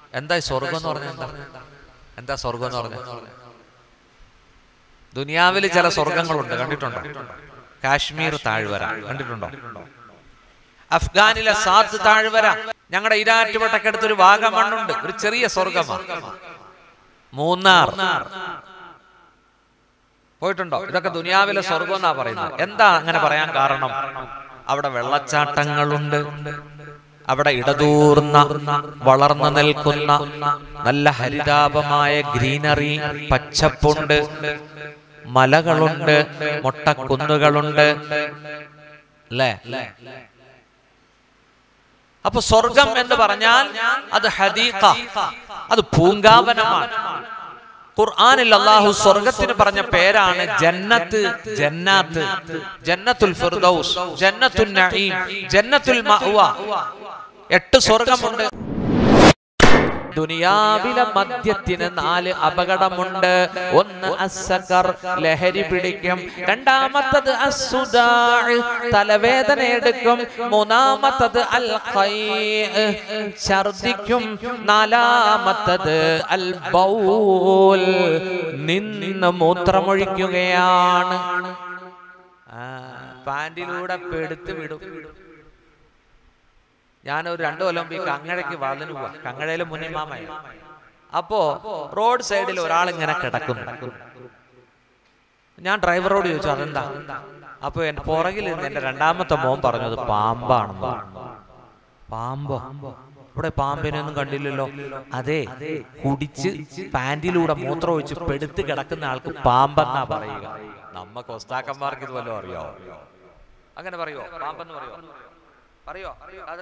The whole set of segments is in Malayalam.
എന്താ ഈ സ്വർഗം എന്ന് പറഞ്ഞാൽ എന്താ എന്താ സ്വർഗം എന്ന് പറഞ്ഞാൽ ദുനിയാവിൽ ചില സ്വർഗങ്ങളുണ്ട് കണ്ടിട്ടുണ്ടോ കാശ്മീർ താഴ്വര കണ്ടിട്ടുണ്ടോ അഫ്ഗാനിലെ സാത്ത് താഴ്വര ഞങ്ങളുടെ ഇരാറ്റുപെട്ടക്കടുത്തൊരു വാഗമണ്ണുണ്ട് ഒരു ചെറിയ സ്വർഗമാണ് മൂന്നാർ പോയിട്ടുണ്ടോ ഇതൊക്കെ ദുനിയാവിലെ സ്വർഗം എന്നാ പറയുന്നത് എന്താ അങ്ങനെ പറയാൻ കാരണം അവിടെ വെള്ളച്ചാട്ടങ്ങളുണ്ട് അവിടെ ഇടതൂർന്ന വളർന്നു നിൽക്കുന്ന നല്ല ഹരിതാപമായ ഗ്രീനറി പച്ചപ്പുണ്ട് മലകളുണ്ട് മൊട്ടക്കുന്നുകളുണ്ട് അല്ലേ അപ്പൊ സ്വർഗം എന്ന് പറഞ്ഞാൽ അത് ഹദീഖ അത് പൂങ്കാവനമാണ് ഖുർആനിൽ അള്ളാഹു സ്വർഗത്തിന് പറഞ്ഞ പേരാണ് ജന്നത്ത് ജന്നാത്ത് ജന്നത്തുൽ ഫിർദൗസ് ജന്നത്തുൽ നഈം ജന്നത്തുൽ മഅവ എട്ട് സ്വർഗമുണ്ട് ദുനിയാവിലെ മദ്യത്തിന് നാല് അപകടമുണ്ട് ഒന്ന് അസക്കർ ലഹരി പിടിക്കും രണ്ടാമത്തത് അസുദാ തലവേദന എടുക്കും മൂന്നാമത്തത് അൽ ഖൈ ഛർദിക്കും നാലാമത്തത് അൽ ബൗൽ നിന്ന് മൂത്രമൊഴിക്കുകയാണ് ആ, പാൻറിലൂടെ പെടുത്ത് വിടും ഞാനൊരു രണ്ടു കൊല്ലം മുമ്പ് ഈ കങ്ങഴയ്ക്ക് വളർന്നു പോവാ കങ്ങഴയിലെ മുന്നിമാമയ അപ്പോ റോഡ് സൈഡിൽ ഒരാൾ ഇങ്ങനെ കിടക്കുന്നു ഞാൻ ഡ്രൈവറോട് ചോദിച്ചു അതെന്താ അപ്പൊ എന്റെ പുറകിൽ നിന്ന് എന്റെ രണ്ടാമത്തെ മോൻ പറഞ്ഞു അത് പാമ്പാണെന്ന് പാമ്പോ ഇവിടെ പാമ്പിനൊന്നും കണ്ടില്ലല്ലോ അതെ കുടിച്ച് പാന്റിലൂടെ മൂത്രം ഒഴിച്ച് പെടുത്ത് കിടക്കുന്ന ആൾക്ക് പാമ്പെന്നാ പറയുക നമ്മക്ക് ഒസ്താക്കന്മാർക്ക് ഇത് വല്ലതും അറിയോ അങ്ങനെ പറയോ പാമ്പെന്ന് പറയോ പറയോ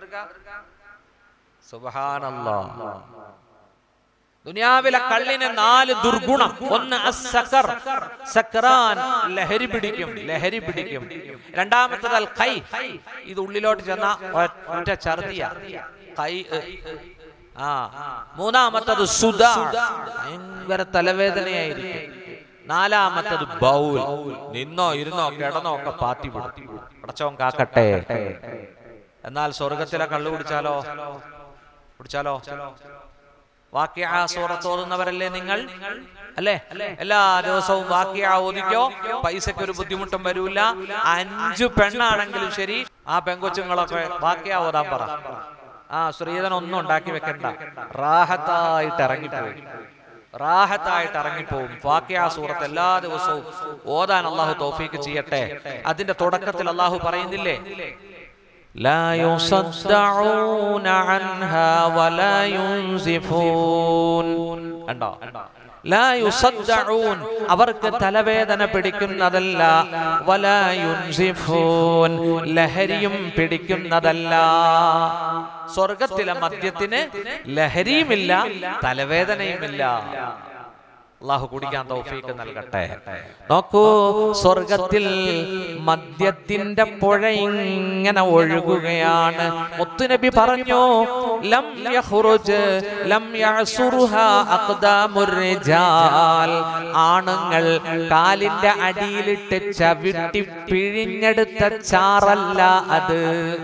സുബഹാനല്ലാ ദുനിയാവിലെ കള്ളിന് നാല് ദുർഗുണം ഒന്ന് അസ്സക്കർ സക്രാൻ ലഹരി പിടിക്കും ലഹരി പിടിക്കും രണ്ടാമത്തത് അൽ കൈ ഇത് ഉള്ളിലോട്ട് ചെന്ന ഒറ്റ ഛർദിയ കൈ എ. ആ മൂന്നാമത്തത് സുധ ഭയങ്കര തലവേദനയായിരിക്കും നാലാമത്തത് ബൗൽ നിന്നോ ഇരുന്നോ കിടന്നോ ഒക്കെ പാത്തി വിടും അടച്ചോൻ കാക്കട്ടെ എന്നാൽ സ്വർഗത്തിലെ കള്ളു കുടിച്ചാലോ കുടിച്ചാലോ വാക്യ സൂറത്ത് ഓതുന്നവരല്ലേ നിങ്ങൾ അല്ലേ എല്ലാ ദിവസവും വാക്യ ഓദിക്കോ പൈസക്ക് ഒരു ബുദ്ധിമുട്ടും വരൂല അഞ്ചു പെണ്ണാണെങ്കിലും ശരി ആ പെങ്കൊച്ചുങ്ങളൊക്കെ വാക്യ ഓതാൻ പറ ആ ശ്രീധൻ ഒന്നും ഉണ്ടാക്കി വെക്കണ്ട റാഹത്തായിട്ട് ഇറങ്ങിപ്പോയി റാഹത്തായിട്ട് ഇറങ്ങിപ്പോവും വാക്യ സൂറത്ത് എല്ലാ ദിവസവും ഓതാൻ അള്ളാഹു തോഫീക്ക് ചെയ്യട്ടെ അതിന്റെ തുടക്കത്തിൽ അള്ളാഹു പറയുന്നില്ലേ لا يصدعون عنها ولا ينزفون കണ്ടോ ലാ യുസദ്ദഊൻ അവർക്ക് തലവേദന പിടിക്കുന്നതല്ല വലാ യുൻസിഫൂൻ ലഹരിയും പിടിക്കുന്നതല്ല സ്വർഗത്തിലെ മദ്യത്തിന് ലഹരിയുമില്ല തലവേദനയുമില്ല അള്ളാഹു കുടിക്കാൻ തൗഫീക്ക് നൽകട്ടെ നോക്കൂ സ്വർഗത്തിൽ മദ്യത്തിന്റെ പുഴ ഇങ്ങനെ ഒഴുകുകയാണ് മുത്തുനബി പറഞ്ഞു ലം യഖ്റുജ് ലം യഅസുറുഹ അഖ്ദാമുർ റിജാൽ ആണുങ്ങൾ കാലിന്റെ അടിയിലിട്ട് ചവിട്ടി പിഴിഞ്ഞെടുത്ത ചാറല്ല അത്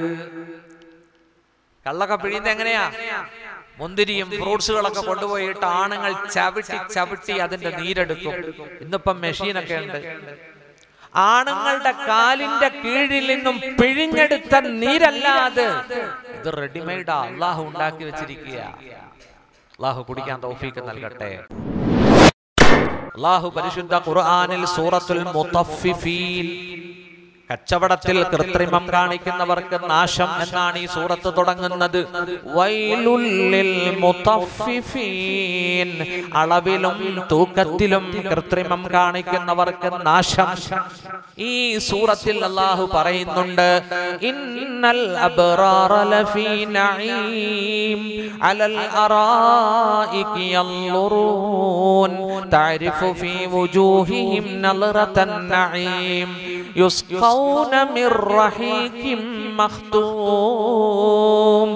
കള്ളൊക്കെ പിഴിയുന്നത് എങ്ങനെയാ മുന്തിരിയും ഫ്രൂട്ട്സുകളൊക്കെ കൊണ്ടുപോയിട്ട് ആണുങ്ങൾ ചവിട്ടി ചവിട്ടി അതിന്റെ നീരെടുക്കും ഇന്നിപ്പം മെഷീനൊക്കെ ഉണ്ട് ആണുങ്ങളുടെ കാലിന്റെ കീഴിൽ നിന്നും പിഴിഞ്ഞെടുത്ത നീരല്ല അത് ഇത് റെഡിമെയ്ഡാ അള്ളാഹു ഉണ്ടാക്കി വെച്ചിരിക്കുക അള്ളാഹു കുടിക്കാൻ തൗഫീക്ക് നൽകട്ടെ അള്ളാഹു പരിശുദ്ധ ഖുർആനിൽ സൂറത്തുൽ മുത്തഫിഫീൻ കച്ചവടത്തിൽ കൃത്രിമം കാണിക്കുന്നവർക്ക് നാശം എന്നാണ് ഈ സൂറത്ത് തുടങ്ങുന്നത് വൈലുല്ലിൽ മുത്തഫിഫീൻ അളവിലും തൂക്കത്തിലും കൃത്രിമം കാണിക്കുന്നവർക്ക് നാശം ഈ സൂറത്തിൽ അള്ളാഹു പറയുന്നുണ്ട് ഇന്നൽ അബ്റാറ ലഫീ നഈം അലൽ അറായികി യൻളുറൂൻ തഅരിഫു ഫീ വുജൂഹിഹിം നളറത്തൻ നഈം യുസ്ഖൗന മിർ റഹീഖിൻ മഖ്തൂം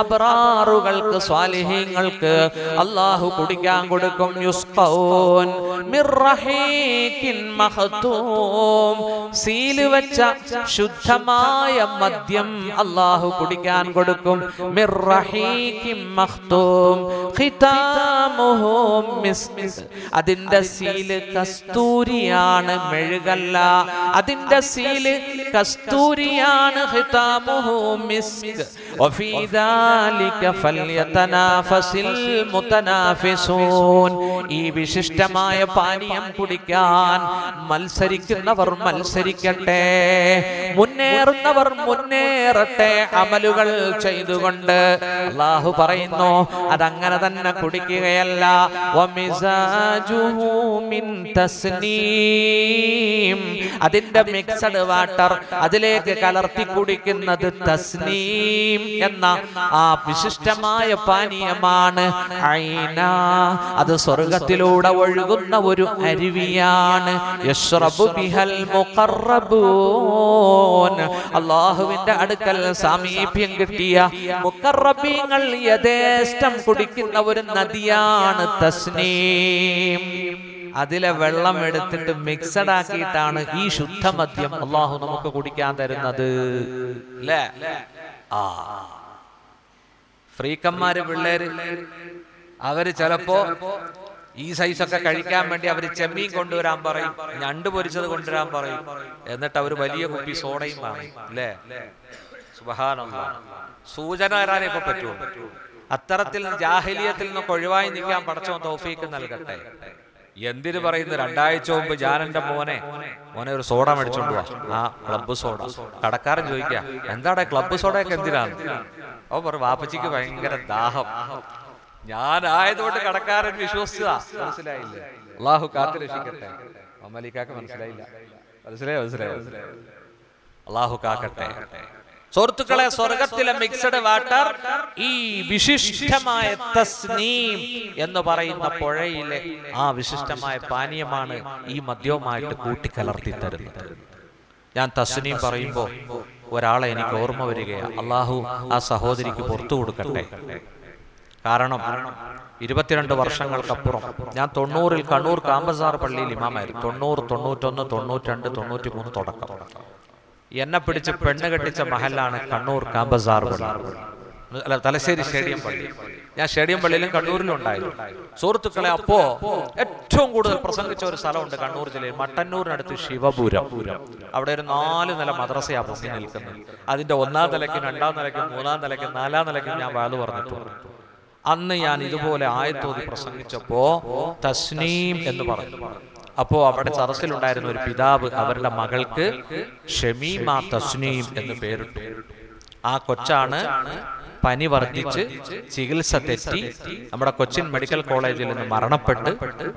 അബ്റാറുകൾക്ക് സ്വാലിഹീങ്ങൾക്ക് അള്ളാഹു കുടിക്കാൻ കൊടുക്കും യുസ്ഖൗൻ മിർ റഹീഖിൻ മഖ്തൂം സീല് വെച്ച ശുദ്ധമായ മദ്യം അല്ലാഹു കുടിക്കാൻ കൊടുക്കും മിർ റഹീഖിൻ മഖ്തൂം ഖിതാമുഹു മിസ്ക് അതിന്റെ സീല് കസ്തൂരിയാണ് മെഴുകല്ല അതിന്റെ സീല് കസ്തൂരിയാണ് ഖിതാമുഹു മിസ്ക് വഫീ ദാലിക ഫൽയതനാഫസിൽ മുതനാഫിസൂൻ ഈ വിശിഷ്ടമായ പാനീയം കുടിക്കാൻ മത്സരിക്കുന്നവർ മത്സരിക്കട്ടെ മുന്നേറുന്നവർ മുന്നേറട്ടെ അമലുകൾ ചെയ്തുകൊണ്ട് അള്ളാഹു പറയുന്നു അതങ്ങനെ തന്നെ കുടിക്കുകയല്ല വമിസാജുഹു മിൻ തസ്നീം അതിന്റെ മിക്സഡ് വാട്ടർ അതിലേക്ക് കലർത്തി കുടിക്കുന്നത് തസ്നീം എന്ന ആ വിശിഷ്ടമായ പാനീയമാണ് ഐന അത് സ്വർഗത്തിലൂടെ ഒഴുകുന്ന ഒരു അരുവിയാണ് യശ്റബു ബിഹൽ മുഖറബൂൻ അള്ളാഹുവിന്റെ അടുക്കൽ സാമീപ്യം കിട്ടിയ മുഖറബീങ്ങൾ യഥേഷ്ടം കുടിക്കുന്ന ഒരു നദിയാണ് തസ്നീം അതിലെ വെള്ളം എടുത്തിട്ട് മിക്സഡ് ആക്കിയിട്ടാണ് ഈ ശുദ്ധമദ്യം അള്ളാഹു നമുക്ക് കുടിക്കാൻ തരുന്നത് അല്ലേ ആ ഫ്രീക്കന്മാര് പിള്ളേര് അവര് ചിലപ്പോ ഈ സൈസൊക്കെ കഴിക്കാൻ വേണ്ടി അവര് ചെമ്മീൻ കൊണ്ടുവരാൻ പറയും ഞണ്ട് പൊരിച്ചത് കൊണ്ടുവരാൻ പറയും എന്നിട്ട് അവര് വലിയ കുപ്പി സോഡയും വാങ്ങും അല്ലേ സുബഹാനല്ലാ സൂചന തരാനേ ഇപ്പൊ പറ്റുള്ളൂ അത്തരത്തിൽ ജാഹിലിയത്തിൽ നിന്നൊക്കെ ഒഴിവായി നിൽക്കാൻ പടച്ചോ തൗഫീക്ക് നൽകട്ടെ എന്തിനു പറയുന്നു രണ്ടാഴ്ച മുമ്പ് ഞാൻ എന്റെ മോനെ മോനെ ഒരു സോഡ മേടിച്ചോണ്ട് വാ ആ ക്ലബ്ബ് സോഡ കടക്കാരൻ ചോദിക്കുക എന്താണ് ക്ലബ്ബ് സോഡയൊക്കെ എന്തിനാണ് ഓ പറ വാപ്പച്ചിക്ക് ഭയങ്കര ദാഹം ഞാൻ ആയതുകൊണ്ട് കടക്കാരൻ വിശ്വസിച്ചതാ മനസ്സിലായില്ലേ അള്ളാഹു കാത്തു രക്ഷിക്കട്ടെ മമ്മലിക്കാക്ക് മനസ്സിലായില്ല മനസ്സിലായോ മനസ്സിലായോ അള്ളാഹു കാക്കട്ടെ സുഹൃത്തുക്കളെ സ്വർഗത്തിലെ മിക്സഡ് വാട്ടർ ഈ വിശിഷ്ടമായ തസ്നീം എന്ന് പറയുന്ന പുഴയിലെ ആ വിശിഷ്ടമായ പാനീയമാണ് ഈ മദ്യവുമായിട്ട് കൂട്ടിക്കലർത്തി തരുന്നത് ഞാൻ തസ്നീം പറയുമ്പോ ഒരാളെ എനിക്ക് ഓർമ്മ വരികയാണ് അള്ളാഹു ആ സഹോദരിക്ക് പുറത്തു കൊടുക്കട്ടെ കാരണം ഇരുപത്തിരണ്ട് വർഷങ്ങൾക്കപ്പുറം ഞാൻ തൊണ്ണൂറിൽ കണ്ണൂർ കാമ്പസാർ പള്ളിയിൽ ഇമാമായിരുന്നു തൊണ്ണൂറ് തൊണ്ണൂറ്റൊന്ന് തൊണ്ണൂറ്റിരണ്ട് തൊണ്ണൂറ്റി മൂന്ന് തുടക്കം എന്നെ പിടിച്ച് പെണ്ണ് കെട്ടിച്ച മഹലാണ് കണ്ണൂർ കാമ്പസാർ പള്ളി അല്ല തലശ്ശേരി സ്റ്റേഡിയം പള്ളി ഞാൻ സ്റ്റേഡിയം പള്ളിയിലും കണ്ണൂരിലും ഉണ്ടായിരുന്നു സുഹൃത്തുക്കളെ അപ്പോ ഏറ്റവും കൂടുതൽ പ്രസംഗിച്ച ഒരു സ്ഥലമുണ്ട് കണ്ണൂർ ജില്ലയിൽ മട്ടന്നൂരിനടുത്ത് ശിവപുരം അവിടെ ഒരു നാല് നില മദ്രസയാ പൊങ്ങി നിൽക്കുന്നത് അതിന്റെ ഒന്നാം നിലയ്ക്കും രണ്ടാം നിലയ്ക്കും മൂന്നാം നിലയ്ക്കും നാലാം നിലയ്ക്കും ഞാൻ വാത് പറഞ്ഞിട്ടുണ്ട് അന്ന് ഞാൻ ഇതുപോലെ ആയത്തോതി പ്രസംഗിച്ചപ്പോ തസ്നീം എന്ന് പറഞ്ഞു അപ്പോ അവിടെ സദസ്സിലുണ്ടായിരുന്ന ഒരു പിതാവ് അവരുടെ മകൾക്ക് ഷമീമ തസ്നീം എന്ന് പേരിട്ടു ആ കൊച്ചാണ് പനി വർദ്ധിച്ച് ചികിത്സ തെറ്റി നമ്മുടെ കൊച്ചിൻ മെഡിക്കൽ കോളേജിൽ നിന്ന് മരണപ്പെട്ട്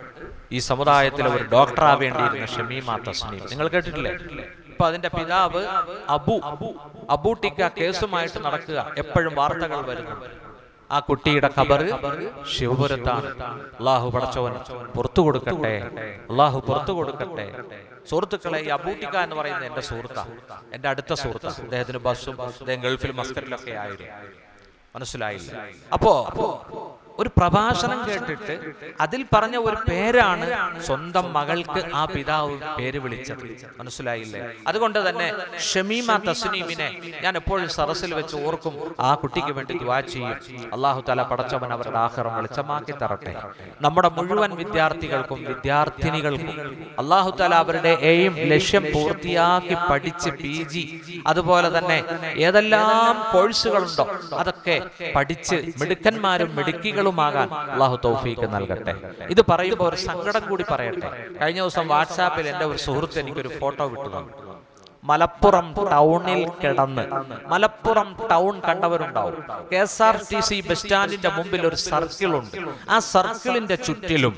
ഈ സമുദായത്തിലെ ഒരു ഡോക്ടർ ആവേണ്ടിയിരുന്ന ഷമീമ തസ്നീം നിങ്ങൾ കേട്ടിട്ടില്ലേ ഇപ്പൊ അതിന്റെ പിതാവ് അബു അബൂട്ടിക്ക കേസുമായിട്ട് നടക്കുക എപ്പോഴും വാർത്തകൾ വരുന്നു ആ കുട്ടിയുടെ ഖബർ ശിവപുരത്താണ് അള്ളാഹു പടച്ചവൻ പുറത്തു കൊടുക്കട്ടെ അള്ളാഹു പുറത്തു കൊടുക്കട്ടെ സുഹൃത്തുക്കളെ ഈ അബൂട്ടിക്ക എന്ന് പറയുന്നത് എന്റെ സുഹൃത്താ എന്റെ അടുത്ത സുഹൃത്താ അദ്ദേഹത്തിന് ബസ്സും അദ്ദേഹം ഗൾഫിൽ മസ്കറ്റിലൊക്കെ ആയിരുന്നു മനസ്സിലായില്ല അപ്പോ ഒരു പ്രഭാഷണം കേട്ടിട്ട് അതിൽ പറഞ്ഞ ഒരു പേരാണ് സ്വന്തം മകൾക്ക് ആ പിതാവ് പേര് വിളിച്ചത് മനസ്സിലായില്ലേ അതുകൊണ്ട് തന്നെ ഷമീമ തസ്നീമിനെ ഞാൻ എപ്പോഴും സദസ്സിൽ വെച്ച് ഓർക്കും ആ കുട്ടിക്ക് വേണ്ടി ദ്വാ ചെയ്യും അള്ളാഹു തല പടച്ചവൻ അവരുടെ ആഹാരം വെളിച്ചമാക്കി തരട്ടെ നമ്മുടെ മുഴുവൻ വിദ്യാർത്ഥികൾക്കും വിദ്യാർത്ഥിനികൾക്കും അള്ളാഹു തല അവരുടെ എയിം ലക്ഷ്യം പൂർത്തിയാക്കി പഠിച്ച് പി ജി അതുപോലെ തന്നെ ഏതെല്ലാം കോഴ്സുകളുണ്ടോ അതൊക്കെ പഠിച്ച് മിടുക്കന്മാരും മിടുക്കികളുമാകാൻ അള്ളാഹു തൗഫീക്ക് നൽകട്ടെ ഇത് പറയുമ്പോൾ ഒരു സങ്കടം കൂടി പറയട്ടെ കഴിഞ്ഞ ദിവസം വാട്സാപ്പിൽ എൻ്റെ ഒരു സുഹൃത്ത് എനിക്കൊരു ഫോട്ടോ വിട്ടു തന്നു മലപ്പുറം ടൗണിൽ കിടന്ന് മലപ്പുറം ടൗൺ കണ്ടവരുണ്ടാവും K S R T C bus സ്റ്റാൻഡിന്റെ മുമ്പിൽ ഒരു സർക്കിൾ ഉണ്ട് ആ സർക്കിളിന്റെ ചുറ്റിലും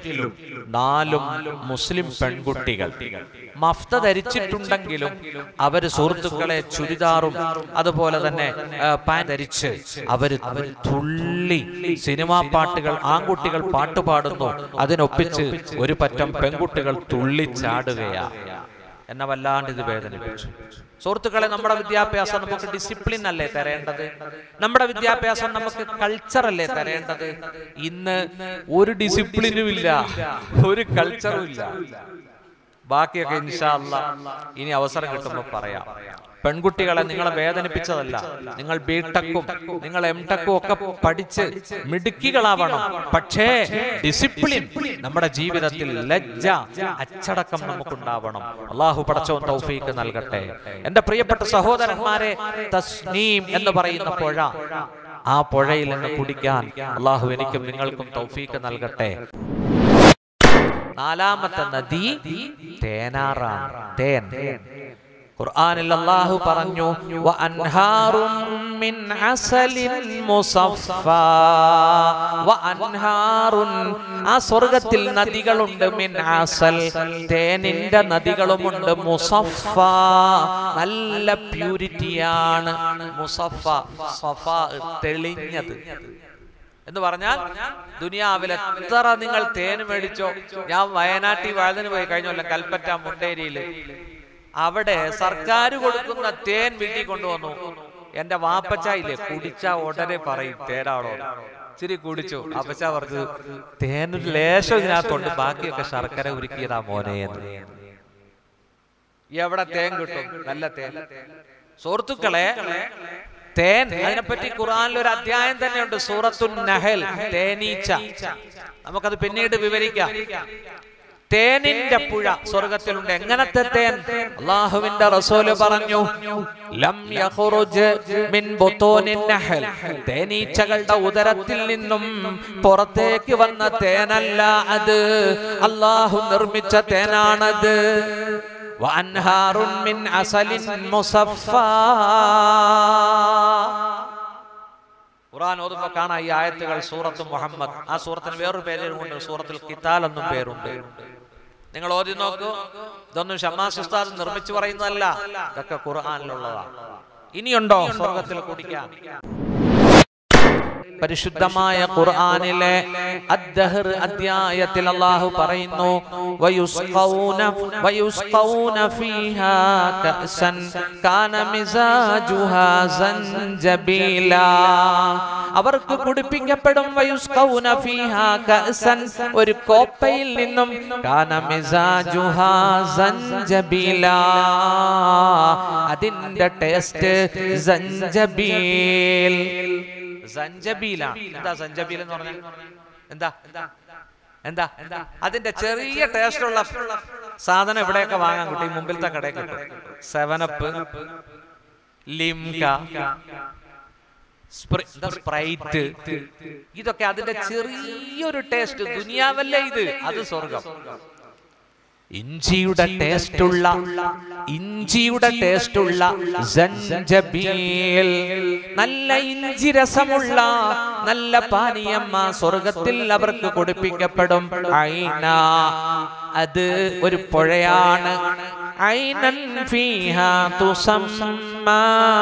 നാലും മുസ്ലിം പെൺകുട്ടികൾ മഫ്ത ധരിച്ചിട്ടുണ്ടെങ്കിലും അവര് സുഹൃത്തുക്കളെ ചുരിദാറും അതുപോലെ തന്നെ ആ, പാൻ ധരിച്ച് അവര് അവര് തുള്ളി സിനിമാ പാട്ടുകൾ ആൺകുട്ടികൾ പാട്ട് പാടുന്നു അതിനൊപ്പിച്ച് ഒരു പറ്റം പെൺകുട്ടികൾ തുള്ളി ചാടുകയാ എന്നെ വല്ലാണ്ട് ഇത് വേദനിപ്പിച്ചു സുഹൃത്തുക്കളെ നമ്മുടെ വിദ്യാഭ്യാസം നമുക്ക് ഡിസിപ്ലിൻ അല്ലേ തരേണ്ടത് നമ്മുടെ വിദ്യാഭ്യാസം നമുക്ക് കൾച്ചർ അല്ലേ തരേണ്ടത് ഇന്ന് ഒരു ഡിസിപ്ലിനും ഇല്ല ഒരു കൾച്ചറും ഇല്ല ബാക്കിയൊക്കെ ഇൻഷാ അല്ലാ ഇനി അവസരം കിട്ടുമ്പോൾ പറയാം പെൺകുട്ടികളെ നിങ്ങളെ വേദനിപ്പിച്ചതല്ല നിങ്ങൾ ബിടെക്കും നിങ്ങൾ എം ടെക്കും ഒക്കെ പഠിച്ച് മിടുക്കികളാവണം പക്ഷേ ഡിസിപ്ലിൻ നമ്മുടെ ജീവിതത്തിൽ ലജ്ജ അച്ചടക്കം നമുക്കുണ്ടാവണം അള്ളാഹു പടച്ചോൻ തൗഫീക്ക് നൽകട്ടെ എന്റെ പ്രിയപ്പെട്ട സഹോദരന്മാരെ തസ്നീം എന്ന് പറയുന്ന പുഴ ആ പുഴയിൽ നിന്ന് കുടിക്കാൻ അള്ളാഹു എനിക്കും നിങ്ങൾക്കും തൗഫീക്ക് നൽകട്ടെ നാലാമത്തെ നദി തേനാറാണ് തേൻ ഖുർആനിൽ അല്ലാഹു പറഞ്ഞു വഅൻഹാറും മിൻ അസലിൻ മുസഫ വഅൻഹാറുൻ ആ സ്വർഗ്ഗത്തിൽ നദികളുണ്ട് മിൻ അസൽ തേനിന്റെ നദികളുമുണ്ട് മുസഫ നല്ല പ്യൂരിറ്റിയാണ് മുസഫ സഫ തെളിഞ്ഞത് എന്ന് പറഞ്ഞാൽ ദുനിയാവിൽ എത്ര നിങ്ങൾ തേന് മേടിച്ചോ ഞാൻ വയനാട്ടിൽ വഴുതിന് പോയി കഴിഞ്ഞ കൊല്ലം കൽപ്പറ്റ മുണ്ടേരിയില് അവിടെ സർക്കാർ കൊടുക്കുന്ന തേൻ വീട്ടിൽ കൊണ്ടുവന്നു എന്റെ വാപ്പച്ച ഇല്ലേ കുടിച്ച ഉടനെ പറയും തേനാണോ ഇച്ചിരി കുടിച്ചു അപ്പച്ച പറഞ്ഞു തേനൊരു ലേശം ഇതിനകത്തുണ്ട് ബാക്കിയൊക്കെ ശർക്കര ഉരുക്കിയതാ മോനെ എന്ന് എവിടെ തേൻ കിട്ടും നല്ല തേൻ സുഹൃത്തുക്കളെ തേൻ അതിനെപ്പറ്റി ഖുറാനിൽ ഒരു അധ്യായം തന്നെയുണ്ട് സൂറത്തുൻ നഹൽ തേനീച്ച നമുക്കത് പിന്നീട് വിവരിക്കാം തേനിന്റെ പുഴ സ്വർഗത്തിലുണ്ട് എങ്ങനത്തെ തേൻ അള്ളാഹുവിന്റെ റസൂല് പറഞ്ഞു ലം യഖ്റുജ് മിൻ ബുത്തൂനിൻ നഹൽ തേനീച്ചകളുടെ ഉദരത്തിൽ നിന്നും പുറത്തേക്ക് വന്ന തേനല്ല അത് അള്ളാഹു നിർമ്മിച്ച തേനാണത് وأنهار من عسل مصفى ഖുർആൻ ഓതുമ്പോ കാണാം ഈ ആയത്തുകൾ സൂറത്ത് മുഹമ്മദ് ആ സൂറത്തിന് വേറൊരു പേരുണ്ട് സൂറത്തുൽ കിതാൽ എന്നും പേരുണ്ട് നിങ്ങൾ ഓതി നോക്കൂ ഇതൊന്നും ഷമാസ് ഉസ്താദ് നിർമ്മിച്ചു പറയുന്നതല്ല ഇതൊക്കെ ഖുർആനിലുള്ളതാണ് ഇനിയുണ്ടോ സ്വർഗത്തിൽ കുടിക്കാൻ പരിശുദ്ധമായ ഖുർആനിലെ അദ്ദഹർ അധ്യായത്തിൽ അല്ലാഹു പറയുന്നു വയുസ്ഖൗന വയുസ്ഖൗന ഫീഹാ കഅസൻ കാന മിസാജുഹാ സൻജബീല അവർക്ക് കുടിപ്പിക്കപ്പെടും വയുസ്ഖൗന ഫീഹാ കഅസൻ ഒരു കോപ്പയിൽ നിന്നും കാന മിസാജുഹാ സൻജബീല അതിന്റെ ടേസ്റ്റ് സൻജബീൽ സഞ്ചബീലാണ് എന്താ സഞ്ചബീൽ എന്ന് പറഞ്ഞാൽ എന്താ എന്താ എന്താ അതിന്റെ ചെറിയ ടേസ്റ്റ് ഉള്ള സാധനം എവിടെയൊക്കെ വാങ്ങാൻ കിട്ടും ഈ മുമ്പിലത്തെ കടയിൽ കിട്ടും സെവനപ്പ് ലിംക സ്പ്രൈറ്റ് ഇതൊക്കെ അതിന്റെ ചെറിയൊരു ടേസ്റ്റ് ദുനിയാവല്ലേ ഇത് അത് സ്വർഗം ഇഞ്ചിയുടെ ടേസ്റ്റുള്ള ഇഞ്ചിയുടെ ടേസ്റ്റുള്ള സഞ്ചബീൽ നല്ല ഇഞ്ചി രസമുള്ള നല്ല പാനീയം ആ സ്വർഗത്തിൽ അവർക്ക് കുടിപ്പിക്കപ്പെടും ഐന അത് ഒരു പുഴയാണ് ഐനൻ ഫീഹാ തുസമ്മാ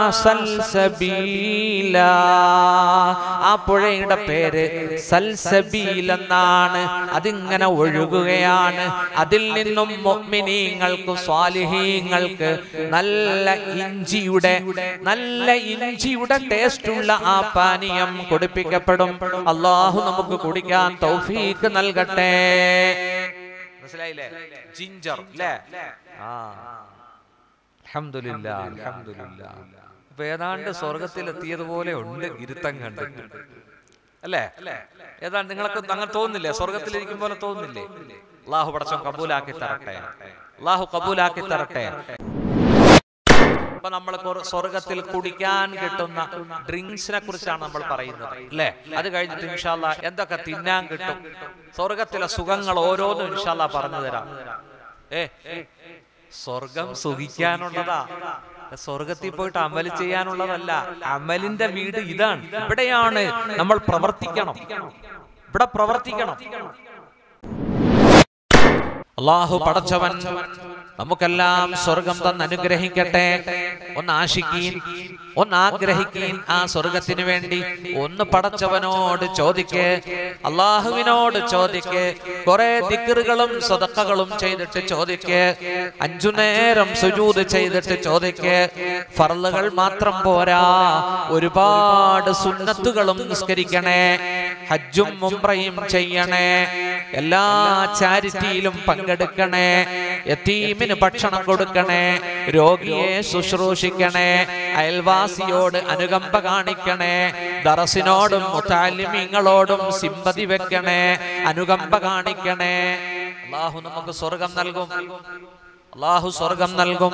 സൽസബീല ആ പുഴയുടെ പേര് സൽസബീൽ എന്നാണ് അതിങ്ങനെ ഒഴുകുകയാണ് അതിൽ നിന്നും മുഅ്മിനീങ്ങൾക്ക് സ്വാലിഹീങ്ങൾക്ക് നല്ല ഇഞ്ചിയുടെ നല്ല ഇഞ്ചിയുടെ ടേസ്റ്റുള്ള ആ പാനീയം കുടിപ്പിക്കപ്പെടും അള്ളാഹു നമുക്ക് കുടിക്കാൻ തൗഫീക്ക് നൽകട്ടെ മനസ്സിലായില്ലേ ജിഞ്ചർ അല്ലേ ആ അൽഹംദുലില്ലാ അൽഹംദുലില്ലാ അപ്പൊ ഏതാണ്ട് സ്വർഗത്തിലെത്തിയതുപോലെ ഉണ്ട് ഇരുത്തം കണ്ടിട്ട് അല്ലേ ഏതാണ്ട് നിങ്ങൾക്ക് അങ്ങനെ തോന്നില്ലേ സ്വർഗത്തിലിരിക്കും പോലെ തോന്നില്ലേ അള്ളാഹു പടച്ചോൻ കബൂലാക്കി തരട്ടെ അള്ളാഹു കബൂലാക്കി തരട്ടെ അപ്പൊ നമ്മൾ സ്വർഗത്തിൽ കുടിക്കാൻ കിട്ടുന്ന ഡ്രിങ്ക്സിനെ കുറിച്ചാണ് നമ്മൾ പറയുന്നത് അല്ലേ അത് കഴിഞ്ഞിട്ട് ഇൻഷാല്ല എന്തൊക്കെ തിന്നാൻ കിട്ടും സ്വർഗത്തിലെ സുഖങ്ങൾ ഓരോന്നും ഇൻഷാല്ല പറഞ്ഞു തരാം ഏ സ്വർഗം സുഖിക്കാനുള്ളതാ സ്വർഗത്തിൽ പോയിട്ട് അമൽ ചെയ്യാനുള്ളതല്ല അമലിന്റെ വീട് ഇതാണ് ഇവിടെയാണ് നമ്മൾ പ്രവർത്തിക്കണം ഇവിടെ പ്രവർത്തിക്കണം അള്ളാഹു പടച്ചവൻ നമുക്കെല്ലാം സ്വർഗം തന്ന് അനുഗ്രഹിക്കട്ടെ ഒന്ന് ആശിക്കീൻ ഒന്ന് ആഗ്രഹിക്കീൻ ആ സ്വർഗത്തിന് വേണ്ടി ഒന്ന് പടച്ചവനോട് ചോദിക്ക് അള്ളാഹുവിനോട് ചോദിക്ക് കുറെ ദിക്കറുകളും സ്വതക്കകളും ചെയ്തിട്ട് ചോദിക്ക് അഞ്ചു നേരം സുജൂത് ചെയ്തിട്ട് ചോദിക്ക് ഫർളുകൾ മാത്രം പോരാ ഒരുപാട് സുന്നത്തുകളും നിസ്കരിക്കണേ ഹജ്ജും മുംറയും ചെയ്യണേ എല്ലാ ചാരിറ്റിയിലും പങ്കെടുക്കണേ യത്തീമിന് ഭക്ഷണം കൊടുക്കണേ രോഗിയെ ശുശ്രൂഷിക്കണേ അയൽവാസിയോട് അനുകമ്പ കാണിക്കണേ ദറസിനോടും മുത്താലിമീങ്ങളോടും സിമ്പതി വെക്കണേ അനുകമ്പ കാണിക്കണേ അള്ളാഹു നമുക്ക് സ്വർഗം നൽകും അള്ളാഹു സ്വർഗം നൽകും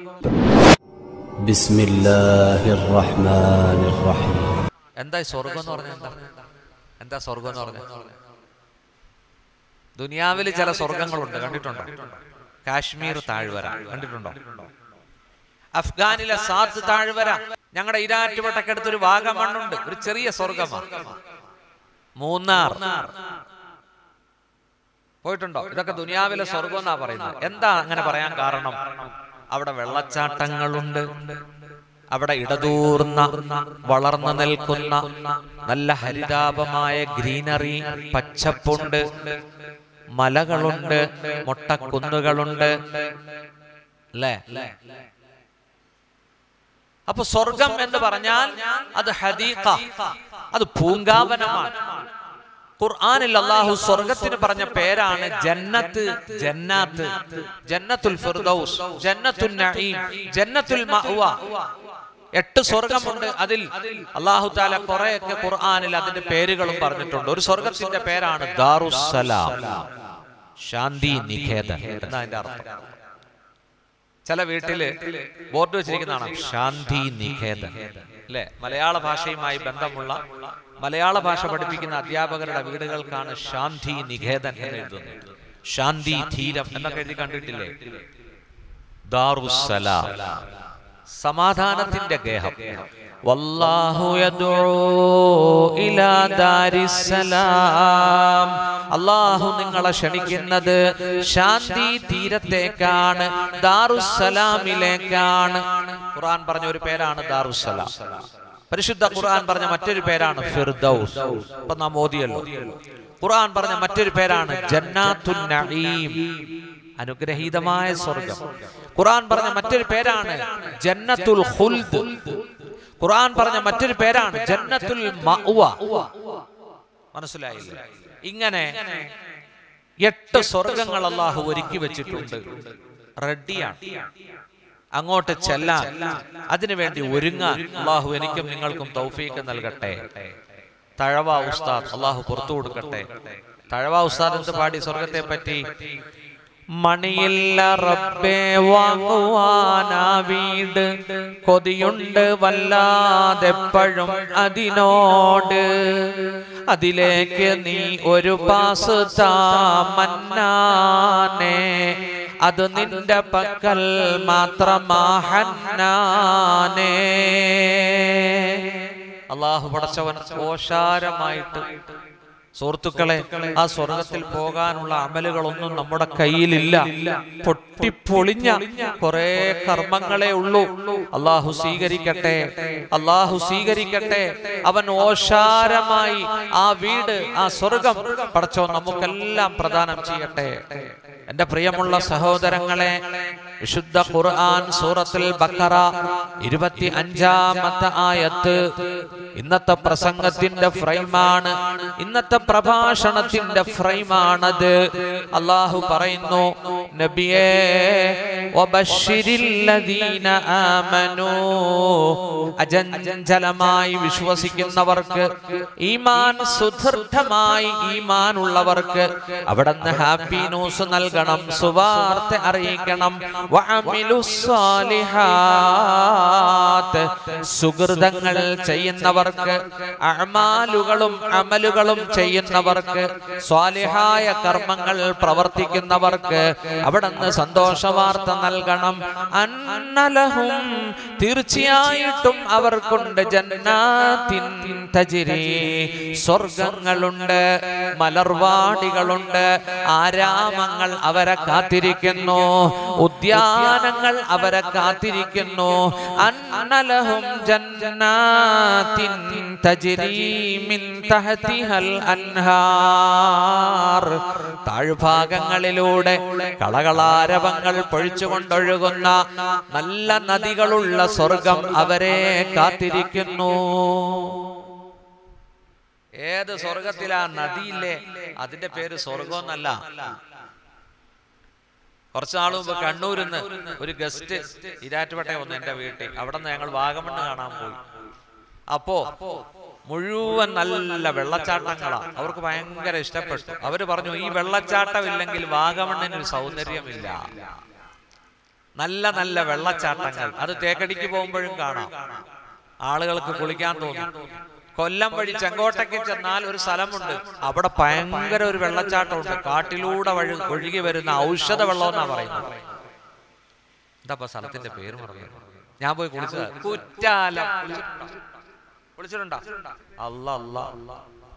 بسم الله الرحمن الرحيم എന്താ ഈ സ്വർഗം എന്ന് പറഞ്ഞാൽ എന്താ എന്താ സ്വർഗം എന്ന് പറഞ്ഞാൽ ദുനിയാവിൽ ചില സ്വർഗങ്ങളുണ്ട് കണ്ടിട്ടുണ്ടോ കാശ്മീർ താഴ്വര കണ്ടിട്ടുണ്ടോ അഫ്ഗാനിലെ സാത്ത് താഴ്വര ഞങ്ങളുടെ ഇരാറ്റുപെട്ടക്കടുത്ത് ഒരു വാഗമണ്ണുണ്ട് ഒരു ചെറിയ സ്വർഗമാണ് മൂന്നാർ പോയിട്ടുണ്ടോ ഇതൊക്കെ ദുനിയാവിലെ സ്വർഗം എന്നാ പറയുന്നത് എന്താ അങ്ങനെ പറയാൻ കാരണം അവിടെ വെള്ളച്ചാട്ടങ്ങളുണ്ട് അവിടെ ഇടതൂർന്ന വളർന്നു നിൽക്കുന്ന നല്ല ഹരിതാപമായ ഗ്രീനറി പച്ചപ്പുണ്ട് മലകളുണ്ട് മൊട്ടക്കുന്നുകളുണ്ട് അല്ലേ അപ്പൊ സ്വർഗം എന്ന് പറഞ്ഞാൽ അത് ഹദീഖ അത് പൂങ്കാവനമാണ് ഖുർആനിൽ അള്ളാഹു സ്വർഗത്തിന് പറഞ്ഞ പേരാണ് ജന്നത്ത് ജന്നാത്ത് ജന്നത്തുൽ ഫിർദൗസ് ജന്നത്തുൽ നഈം ജന്നത്തുൽ മഅ്വ എട്ട് സ്വർഗമുണ്ട് അതിൽ അള്ളാഹു താല കുറെയൊക്കെ ഖുർആനിൽ അതിന്റെ പേരുകളും പറഞ്ഞിട്ടുണ്ട് ഒരു സ്വർഗത്തിന്റെ പേരാണ് ദാറുസ്സലാം ശാന്തി നികേതൻ എന്നാ അതിന്റെ അർത്ഥം ചില വീട്ടില് ബോർഡ് വെച്ചിരിക്കുന്നതാണ് ശാന്തി നികേതൻ അല്ലെ മലയാള ഭാഷയുമായി ബന്ധമുള്ള മലയാള ഭാഷ പഠിപ്പിക്കുന്ന അധ്യാപകരുടെ വീടുകൾക്കാണ് ശാന്തി നികേതൻ എന്ന് എഴുതുന്നത് ശാന്തി ധീരം എന്നൊക്കെ എഴുതി കണ്ടിട്ടില്ലേ ദാറുസലാം സമാധാനത്തിന്റെ ഗേഹം വല്ലാഹു യദ്ഉ ഇലാ ദാരിസ്സലാം അള്ളാഹു നിങ്ങളെ ക്ഷണിക്കുന്നത് ശാന്തി തീരത്തേക്കാണ് ദാറുസലാമിലേക്കാണ് ഖുർആൻ പറഞ്ഞ ഒരു പേരാണ് ദാറുസലാം പരിശുദ്ധ ഖുർആൻ പറഞ്ഞ മറ്റൊരു പേരാണ് ഫിർദൗസ് ഇപ്പൊ നാം ഓതിയല്ലോ ഖുർആൻ പറഞ്ഞ മറ്റൊരു പേരാണ് ജന്നാത്തുൻ നഈം അനുഗ്രഹീതമായ സ്വർഗം ഖുർആൻ പറഞ്ഞ മറ്റൊരു പേരാണ് ജന്നത്തുൽ ഖുൽദ് ഖുർആൻ പറഞ്ഞ മറ്റൊരു പേരാണ് ജന്നത്തുൽ മഅ്വ മനസ്സിലായില്ലേ ഇങ്ങനെ എട്ട് സ്വർഗങ്ങൾ അള്ളാഹു ഒരുക്കി വെച്ചിട്ടുണ്ട് റെഡിയാണ് അങ്ങോട്ട് ചെല്ലാൻ അതിനുവേണ്ടി ഒരുങ്ങാൻ അള്ളാഹു എനിക്കും നിങ്ങൾക്കും തൗഫീക്ക് നൽകട്ടെ തഴവ ഉസ്താദ് അള്ളാഹു പുറത്തു കൊടുക്കട്ടെ തഴവ ഉസ്താദ് എന്ത് പാടി സ്വർഗത്തെ പറ്റി മണിയില്ല റബ്ബേ വാങ്ങുവാനാ വീട് കൊതിയുണ്ട് വല്ലാതെപ്പോഴും അതിനോട് അതിലേക്ക് നീ ഒരു പാസ് താമന്നാനേ അത് നിന്റെ പക്കൽ മാത്രമാഹന്നാനേ അള്ളാഹു പടച്ചവൻ ഓശാരമായിട്ട് സുഹൃത്തുക്കളെ ആ സ്വർഗത്തിൽ പോകാനുള്ള അമലുകളൊന്നും നമ്മുടെ കയ്യിലില്ല പൊട്ടിപ്പൊളിഞ്ഞ കുറെ കർമ്മങ്ങളെ ഉള്ളൂ അള്ളാഹു സ്വീകരിക്കട്ടെ അള്ളാഹു സ്വീകരിക്കട്ടെ അവൻ ഓശാരമായി ആ വീട് ആ സ്വർഗം പടച്ചോ നമുക്കെല്ലാം പ്രദാനം ചെയ്യട്ടെ എന്റെ പ്രിയമുള്ള സഹോദരങ്ങളെ വിശുദ്ധ ഖുർആൻ സൂറത്തുൽ ബക്കറ ഇരുപത്തി അഞ്ചാമത്തെ ആയത്ത് ഇന്നത്തെ പ്രസംഗത്തിന്റെ ഫ്രെയിമാണ് ഇന്നത്തെ പ്രഭാഷണത്തിന്റെ ഫ്രെയിമാണത് അള്ളാഹു പറയുന്നു നബിയേ വബശ്ശിരില്ലദീന ആമനൂ അജഞ്ചലമായി വിശ്വസിക്കുന്നവർക്ക് ഈമാൻ സുദൃഢമായി ഈമാൻ ഉള്ളവർക്ക് അവിടുന്ന് ഹാപ്പി ന്യൂസ് നൽകണം സുവാർത്ത അറിയിക്കണം وعملوا الصالحات സുഹൃതങ്ങൾ ചെയ്യുന്നവർക്ക് അമാലുകളും അമലുകളും ചെയ്യുന്നവർക്ക് സ്വാലിഹായ കർമ്മങ്ങൾ പ്രവർത്തിക്കുന്നവർക്ക് അവിടുന്ന് സന്തോഷ വാർത്ത നൽകണം അന്നലഹും തീർച്ചയായിട്ടും അവർക്കുണ്ട് ജന്നാത്തിൻ തജിരി സ്വർഗങ്ങളുണ്ട് മലർവാടികളുണ്ട് ആരാമങ്ങൾ അവരെ കാത്തിരിക്കുന്നു ഉദ്യാനങ്ങൾ അവരെ കാത്തിരിക്കുന്നു അന്നലഹും ജന്നാത്തിൻ തജിരി മിൻ തഹതിഹൽ അൻഹാർ താഴ്ഭാഗങ്ങളിലൂടെ കളകളാരവങ്ങൾ പൊഴിച്ചുകൊണ്ടൊഴുകുന്ന നല്ല നദികളുള്ള സ്വർഗം അവരെ കാത്തിരിക്കുന്നു ഏത് സ്വർഗത്തിലാ നദിയില്ലേ അതിന്റെ പേര് സ്വർഗം എന്നല്ല കുറച്ച് നാൾ മുമ്പ് കണ്ണൂരിൽ നിന്ന് ഒരു ഗസ്റ്റ് ഇരാറ്റുപേട്ട വന്നു എന്റെ വീട്ടിൽ അവിടെ നിന്ന് ഞങ്ങൾ വാഗമണ്ണ് കാണാൻ പോയി അപ്പോ മുഴുവൻ നല്ല വെള്ളച്ചാട്ടങ്ങളാ അവർക്ക് ഭയങ്കര ഇഷ്ടപ്പെട്ടു അവര് പറഞ്ഞു ഈ വെള്ളച്ചാട്ടം ഇല്ലെങ്കിൽ വാഗമണ്ണിന് ഒരു സൗന്ദര്യമില്ല നല്ല നല്ല വെള്ളച്ചാട്ടങ്ങൾ അത് തേക്കടിക്ക് പോകുമ്പോഴും കാണാം ആളുകൾക്ക് കുളിക്കാൻ തോന്നും കൊല്ലം വഴി ചെങ്കോട്ടയ്ക്ക് ചെന്നാൽ ഒരു സ്ഥലമുണ്ട് അവിടെ ഭയങ്കര ഒരു വെള്ളച്ചാട്ടമുണ്ട് കാട്ടിലൂടെ വഴി ഒഴുകി വരുന്ന ഔഷധ വെള്ളം എന്നാ പറയുന്നത് എന്താ ഇപ്പൊ സ്ഥലത്തിന്റെ പേര് പറഞ്ഞു ഞാൻ പോയി കുളിച്ചത് കുറ്റാലം കുളിച്ചിട്ടുണ്ടോ അല്ല അല്ല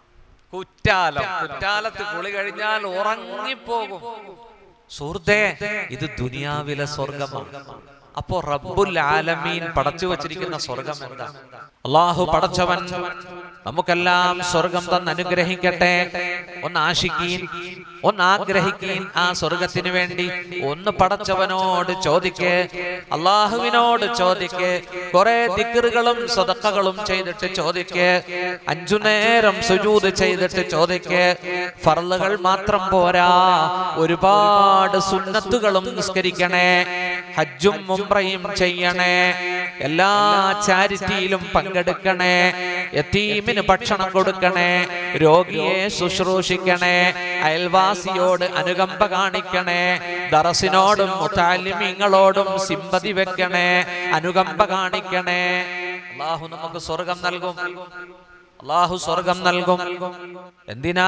കുറ്റാലം കുറ്റാലത്ത് കുളി കഴിഞ്ഞാൽ ഉറങ്ങിപ്പോകും സുഹൃത്തേ ഇത് ദുനിയാവിലെ സ്വർഗമാണ് അപ്പോ റബ്ബുൽ ആലമീൻ പടച്ചു വച്ചിരിക്കുന്ന സ്വർഗം എന്താ അള്ളാഹു പടച്ചവൻ നമുക്കെല്ലാം സ്വർഗം തന്ന് അനുഗ്രഹിക്കട്ടെ ഒന്ന് ആശിക്കീൻ ഒന്ന് ആഗ്രഹിക്കീൻ ആ സ്വർഗത്തിന് വേണ്ടി ഒന്ന് പടച്ചവനോട് ചോദിക്ക് അള്ളാഹുവിനോട് ചോദിക്ക് കുറെ ദിക്കറുകളും സ്വതക്കകളും ചെയ്തിട്ട് ചോദിക്ക് അഞ്ചു നേരം സുജൂത് ചെയ്തിട്ട് ചോദിക്ക് ഫർളുകൾ മാത്രം പോരാ ഒരുപാട് സുന്നത്തുകളും നിസ്കരിക്കണേ ഹജ്ജും മുംറയും ചെയ്യണേ എല്ലാ ചാരിറ്റിയിലും പങ്കെടുക്കണേ യത്തീമിന് ഭക്ഷണം കൊടുക്കണേ രോഗിയെ ശുശ്രൂഷിക്കണേ അയൽവാസിയോട് അനുകമ്പ കാണിക്കണേ ദറസിനോടും മുത്താലിമീങ്ങളോടും സിമ്പതി വെക്കണേ അനുകമ്പ കാണിക്കണേ അള്ളാഹു നമുക്ക് സ്വർഗം നൽകും അള്ളാഹു സ്വർഗം നൽകും എന്തിനാ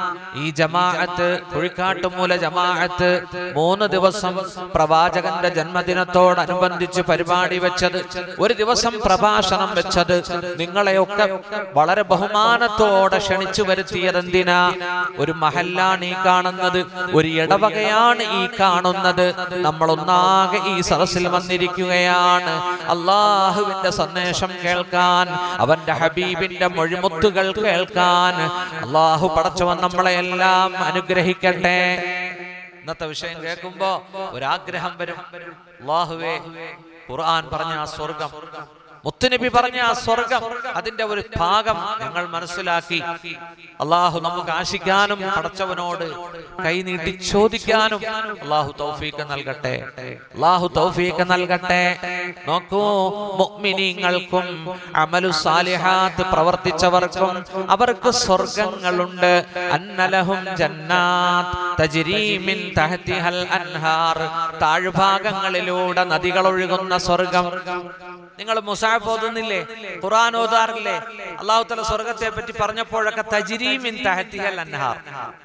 ഈ ജമാഅത്ത് കുഴിക്കാട്ടുമൂല ജമാഅത്ത് മൂന്ന് ദിവസം പ്രവാചകന്റെ ജന്മദിനത്തോടനുബന്ധിച്ച് പരിപാടി വെച്ചത് ഒരു ദിവസം പ്രഭാഷണം വെച്ചത് നിങ്ങളെയൊക്കെ വളരെ ബഹുമാനത്തോടെ ക്ഷണിച്ചു വരുത്തിയത് എന്തിനാ ഒരു മഹല്ലാണ് ഈ കാണുന്നത് ഒരു ഇടവകയാണ് ഈ കാണുന്നത് നമ്മൾ ഒന്നാകെ ഈ സദസ്സിൽ വന്നിരിക്കുകയാണ് അള്ളാഹുവിന്റെ സന്ദേശം കേൾക്കാൻ അവന്റെ ഹബീബിന്റെ മൊഴിമുത്തുകൾ കേൾക്കാൻ അള്ളാഹു പടച്ചവൻ നമ്മളെ എല്ലാം അനുഗ്രഹിക്കട്ടെ ഇന്നത്തെ വിഷയം കേൾക്കുമ്പോ ഒരാഗ്രഹം വരും അള്ളാഹുവേ ഖുർആൻ പറഞ്ഞ ആ സ്വർഗം മുത്തുനബി പറഞ്ഞ ആ സ്വർഗം അതിന്റെ ഒരു ഭാഗം ഞങ്ങൾ മനസ്സിലാക്കി അള്ളാഹു നമുക്ക് ആശിക്കാനും പടച്ചവനോട് കൈനീട്ടി ചോദിക്കാനും അള്ളാഹു തൗഫീക്ക് നൽകട്ടെ അള്ളാഹു തൗഫീക്ക് നൽകട്ടെ നോക്കൂ മുഅ്മിനീങ്ങൾക്കും അമലു സാലിഹാത്ത് പ്രവർത്തിച്ചവർക്കും അവർക്ക് സ്വർഗങ്ങളുണ്ട് അന്നലഹും ജന്നാത്ത് തജ്രീ മിൻ തഹ്തിഹൽ അൻഹാർ താഴ്ഭാഗങ്ങളിലൂടെ നദികൾ ഒഴുകുന്ന സ്വർഗം നിങ്ങൾ മുസാഫ് ഓതുന്നില്ലേ ഖുർആൻ ഓതാറില്ലേ അള്ളാഹു തല സ്വർഗത്തെ പറ്റി പറഞ്ഞപ്പോഴൊക്കെ തജ്രീമിൻ തഹത്തിഹൽ അൻഹാർ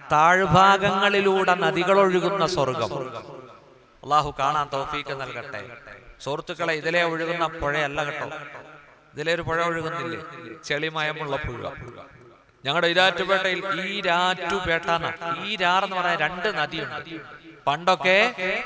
താഴ്ഭാഗങ്ങളിലൂടെ നദികൾ ഒഴുകുന്ന സ്വർഗം അള്ളാഹു കാണാൻ തൗഫീക്ക് നൽകട്ടെ സുഹൃത്തുക്കളെ ഇതിലെ ഒഴുകുന്ന പുഴയല്ല കേട്ടോ ഇതിലെ ഒരു പുഴ ഒഴുകുന്നില്ലേ ചെളിമയമുള്ള പുഴ ഞങ്ങളുടെ ഇരാറ്റുപേട്ടയിൽ ഈ രാറ്റുപേട്ട ഈ രാറെന്ന് പറയാൻ രണ്ട് നദിയുണ്ട് പണ്ടൊക്കെ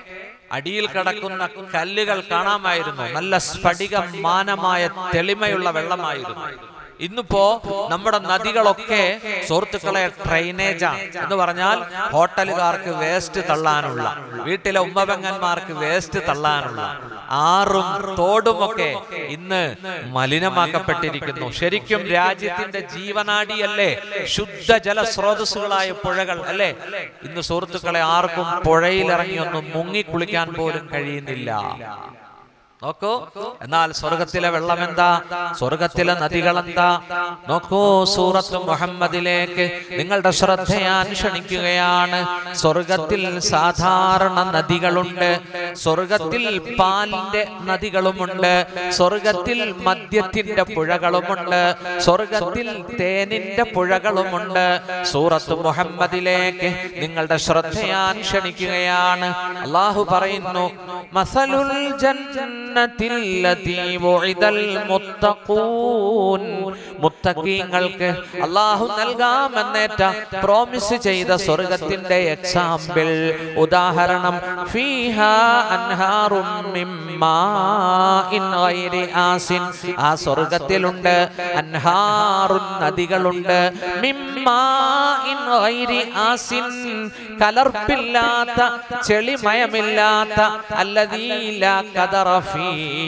അടിയിൽ കിടക്കുന്ന കല്ലുകൾ കാണാമായിരുന്നു നല്ല സ്ഫടിക മാനമായ തെളിമയുള്ള വെള്ളമായിരുന്നു ഇന്നിപ്പോ നമ്മുടെ നദികളൊക്കെ സുഹൃത്തുക്കളെ ഡ്രൈനേജാണ് എന്ന് പറഞ്ഞാൽ ഹോട്ടലുകാർക്ക് വേസ്റ്റ് തള്ളാനുള്ള വീട്ടിലെ ഉമ്മപെങ്ങന്മാർക്ക് വേസ്റ്റ് തള്ളാനുള്ള ആറും തോടുമൊക്കെ ഇന്ന് മലിനമാക്കപ്പെട്ടിരിക്കുന്നു ശരിക്കും രാജ്യത്തിന്റെ ജീവനാടിയല്ലേ ശുദ്ധജല സ്രോതസ്സുകളായ പുഴകൾ അല്ലേ ഇന്ന് സുഹൃത്തുക്കളെ ആർക്കും പുഴയിലിറങ്ങി ഒന്ന് മുങ്ങിക്കുളിക്കാൻ പോലും കഴിയുന്നില്ല നോക്കൂ എന്നാൽ സ്വർഗത്തിലെ വെള്ളം എന്താ സ്വർഗത്തിലെ നദികൾ എന്താ നോക്കൂ സൂറത്ത് മുഹമ്മദിലേക്ക് നിങ്ങളുടെ ശ്രദ്ധ ഞാൻ ക്ഷണിക്കുകയാണ് സ്വർഗത്തിൽ സാധാരണ നദികളുണ്ട് സ്വർഗത്തിൽ പാലിന്റെ നദികളുമുണ്ട് സ്വർഗത്തിൽ മദ്യത്തിന്റെ പുഴകളുമുണ്ട് സ്വർഗത്തിൽ തേനിന്റെ പുഴകളുമുണ്ട് സൂറത്ത് മുഹമ്മദിലേക്ക് നിങ്ങളുടെ ശ്രദ്ധ ഞാൻ ക്ഷണിക്കുകയാണ് അള്ളാഹു പറയുന്നു മസലുൽ ജന്നത്തില്ലതി വഉദൽ മുത്തഖൂൻ മുത്തഖീങ്ങൾക്ക് അള്ളാഹു നൽകാമെന്നേറ്റ പ്രോമിസ് ചെയ്ത സ്വർഗത്തിന്റെ എക്സാമ്പിൾ ഉദാഹരണം ഫീഹാ അൻഹാറും മിൻ മാഇൻ ഗൈരി ആസിൻ ആ സ്വർഗത്തിലുണ്ട് അൻഹാറുൻ നദികളുണ്ട് മിൻ മാഇൻ ഗൈരി ആസിൻ കലർപ്പില്ലാത്ത ചെളിമയമില്ലാത്ത അല്ലദീല കദറഫീ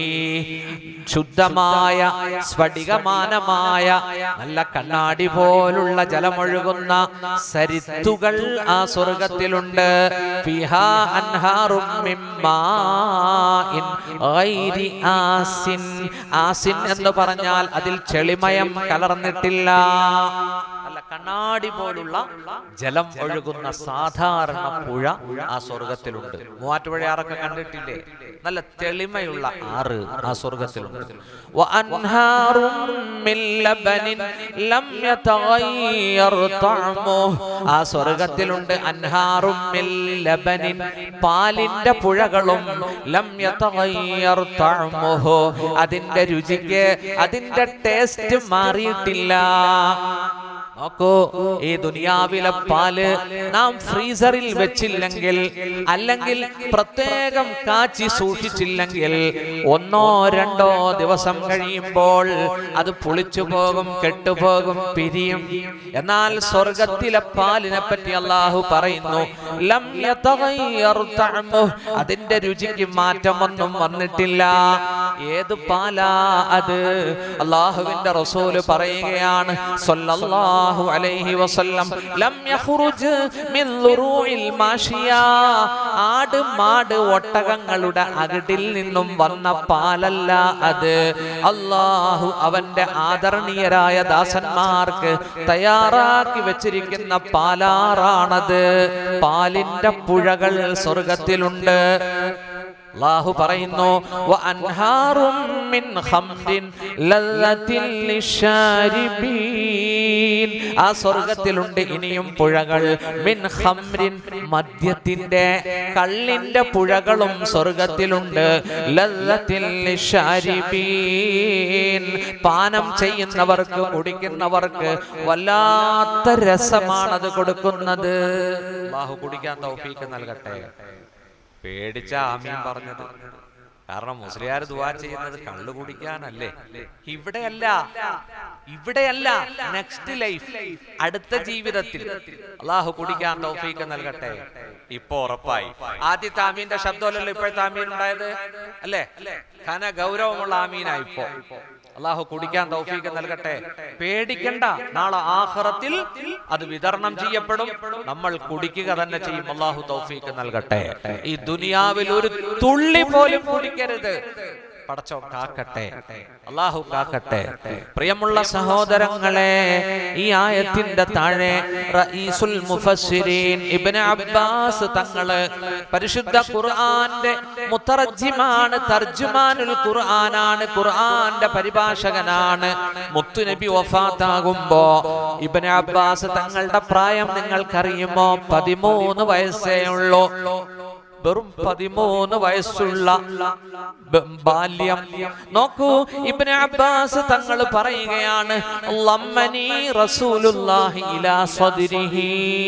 ശുദ്ധമായ സ്ഫടികമാനമായ നല്ല കണ്ണാടി പോലുള്ള ജലമൊഴുകുന്ന സരിത്തുകൾ ആ സ്വർഗത്തിലുണ്ട് ഫിഹാ അൻഹാറും മിൻ മാഇൻ ഗൈരി ആസിൻ ആസിൻ എന്ന് പറഞ്ഞാൽ അതിൽ ചെളിമയം കലർന്നിട്ടില്ല നല്ല കണ്ണാടി പോലുള്ള ജലം ഒഴുകുന്ന സാധാരണ പുഴ ആ സ്വർഗത്തിലുണ്ട് മൂവാറ്റുപുഴയാറൊക്കെ കണ്ടിട്ടില്ലേ നല്ല തെളിമയുള്ള ആറ് ആ സ്വർഗത്തിലുണ്ട് وأنهار من لبن لم يتغير طعمه ആ സ്വർഗത്തിലുണ്ട് അൻഹാറും മിൻ ലബനിൻ പാലിന്റെ പുഴകളും ലം യതഗയ്യർ തഅമുഹു അതിന്റെ രുചിക്ക് അതിന്റെ ടേസ്റ്റ് മാറിയിട്ടില്ല നോക്കൂ ഈ ദുനിയാവിലെ പാല് നാം ഫ്രീസറിൽ വെച്ചില്ലെങ്കിൽ അല്ലെങ്കിൽ പ്രത്യേകം കാച്ചി സൂക്ഷിച്ചില്ലെങ്കിൽ ഒന്നോ രണ്ടോ ദിവസം കഴിയുമ്പോൾ അത് പുളിച്ചു പോകും കെട്ടുപോകും പിരിയും എന്നാൽ സ്വർഗത്തിലെ പാലിനെ പറ്റി അള്ളാഹു പറയുന്നു ലം യതഗയ്യർ തഅമുഹു. അതിന്റെ രുചിക്ക് മാറ്റമൊന്നും വന്നിട്ടില്ല ഏത് പാലാ അത് അള്ളാഹുവിന്റെ റസൂല് പറയുകയാണ് സല്ലല്ലാഹു അലൈഹി വസല്ലം ലം യഖ്റുജ് മിൻ ളുറൂഇൽ മാഷിയ ആട് മാട് ഒട്ടകങ്ങളുടെ അകിടിൽ നിന്നും വന്ന പാലല്ല അത് അള്ളാഹു അവന്റെ ആദരണീയരായ ദാസന്മാർക്ക് തയ്യാറാക്കി വെച്ചിരിക്കുന്ന പാലാറാണത് പാലിന്റെ പുഴകൾ സ്വർഗത്തിലുണ്ട് അള്ളാഹു പറയുന്നു വഅൻഹാറും മിൻ ഖംറിൻ ലല്ലത്തിൻ ലിശാരിബീൻ ആ സ്വർഗത്തിലുണ്ട് ഇനിയും പുഴകൾ മിൻ ഖംറിൻ മദ്യത്തിന്റെ കള്ളിന്റെ പുഴകളും സ്വർഗത്തിലുണ്ട് ലല്ലത്തിൻ ലിശാരിബീൻ പാനം ചെയ്യുന്നവർക്ക് കുടിക്കുന്നവർക്ക് വല്ലാത്ത രസമാണത് കൊടുക്കുന്നത് അള്ളാഹു കുടിക്കാൻ തൗഫീക്ക് നൽകട്ടെ പേടിച്ച ആമീൻ പറഞ്ഞത് കാരണം മുസ്ലിയാർ ദുവാ ചെയ്യുന്നത് കള്ളു കുടിക്കാനല്ലേ ഇവിടെയല്ല ഇവിടെയല്ല നെക്സ്റ്റ് ലൈഫ് അടുത്ത ജീവിതത്തിൽ അള്ളാഹു കുടിക്കാൻ തൗഫീക്ക് നൽകട്ടെ ഇപ്പൊ ഉറപ്പായി ആദ്യത്തെ ആമീന്റെ ശബ്ദമല്ലല്ലോ ഇപ്പോഴത്തെ ആമീൻ ഉണ്ടായത് അല്ലേ ഘന ഗൗരവമുള്ള ആമീനാ ഇപ്പോ അള്ളാഹു കുടിക്കാൻ തൗഫീക്ക് നൽകട്ടെ പേടിക്കണ്ട നാളെ ആഖിറത്തിൽ അത് വിതരണം ചെയ്യപ്പെടും നമ്മൾ കുടിക്കുക തന്നെ ചെയ്യും അള്ളാഹു തൗഫീക്ക് നൽകട്ടെ ഈ ദുനിയാവിൽ ഒരു തുള്ളി പോലും കുടിക്കരുത് പടച്ചോ കാക്കട്ടെ അള്ളാഹു കാക്കട്ടെ പ്രിയമുള്ള സഹോദരങ്ങളെ ഈ ആയത്തിന്റെ താഴെ റഈസുൽ മുഫസ്സിരീൻ ഇബ്നു അബ്ബാസ് തങ്ങള് പരിശുദ്ധ ഖുർആന്റെ മുത്തറജ്ജിമാണ് തർജുമാനുൽ ഖുർആനാണ് ഖുർആന്റെ പരിഭാഷകനാണ് മുത്തുനബി വഫാത്താകുമ്പോ ഇബ്നു അബ്ബാസ് തങ്ങളുടെ പ്രായം നിങ്ങൾക്കറിയുമോ പതിമൂന്ന് വയസ്സേ ഉള്ളൂ വെറും പതിമൂന്ന് വയസ്സുള്ള ബ- ബാല്യം നോക്കൂ ഇബ്നു അബ്ബാസ് തങ്ങൾ പറയുകയാണ് ലമ്മനി റസൂലുള്ളാഹി ഇലാ സദ്രിഹി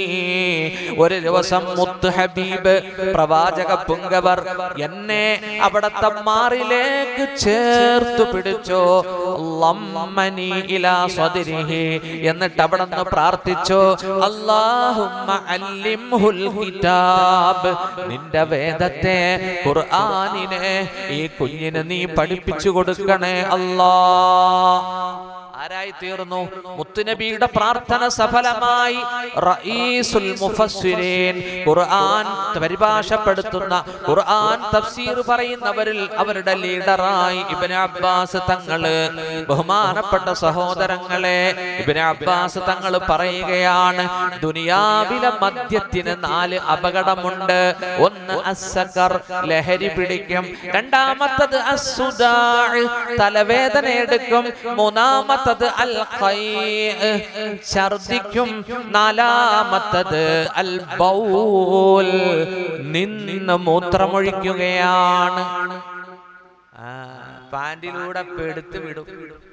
ഒരു ദിവസം മുത്ത് ഹബീബ് പ്രവാചക പുങ്കവർ എന്നെ അവിടത്തെ മാറിലേക്ക് ചേർത്ത് പിടിച്ചു ലമ്മനി ഇലാ സദ്രിഹി എന്നിട്ട് അവിടെ നിന്ന് പ്രാർത്ഥിച്ചു അല്ലാഹുമ്മ അല്ലിംഹുൽ കിതാബ് നിന്റെ വേദത്തെ ഖുർആനിനെ ഈ കുഞ്ഞിന് നീ പഠിപ്പിച്ചു കൊടുക്കണേ അല്ലാ ആരായി തീർന്നു മുത്തുനബിയുടെ പ്രാർത്ഥന സഫലമായി റഈസുൽ മുഫസ്സിരീൻ ഖുർആൻ പരിഭാഷപ്പെടുത്തുന്ന ഖുർആൻ തഫ്സീർ പറയുന്നവരിൽ അവരുടെ ലീഡറായി ഇബ്നു അബ്ബാസ് തങ്ങള് ബഹുമാനപ്പെട്ട സഹോദരങ്ങളെ ഇബ്നു അബ്ബാസ് തങ്ങൾ പറയുകയാണ് ദുനിയാവിലെ മദ്യത്തിന് നാല് അപകടമുണ്ട് ഒന്ന് അസ്സക്കർ ലഹരി പിടിക്കും രണ്ടാമത്തത് അസുദാ തലവേദന എടുക്കും മൂന്നാമത്തത് അൽ ഖൈ ഛർദിക്കും നാലാമത്തത് അൽ ബൗൽ നിന്ന് മൂത്രമൊഴിക്കുകയാണ് ആ, പാൻറിലൂടെ പെടുത്ത് വിടും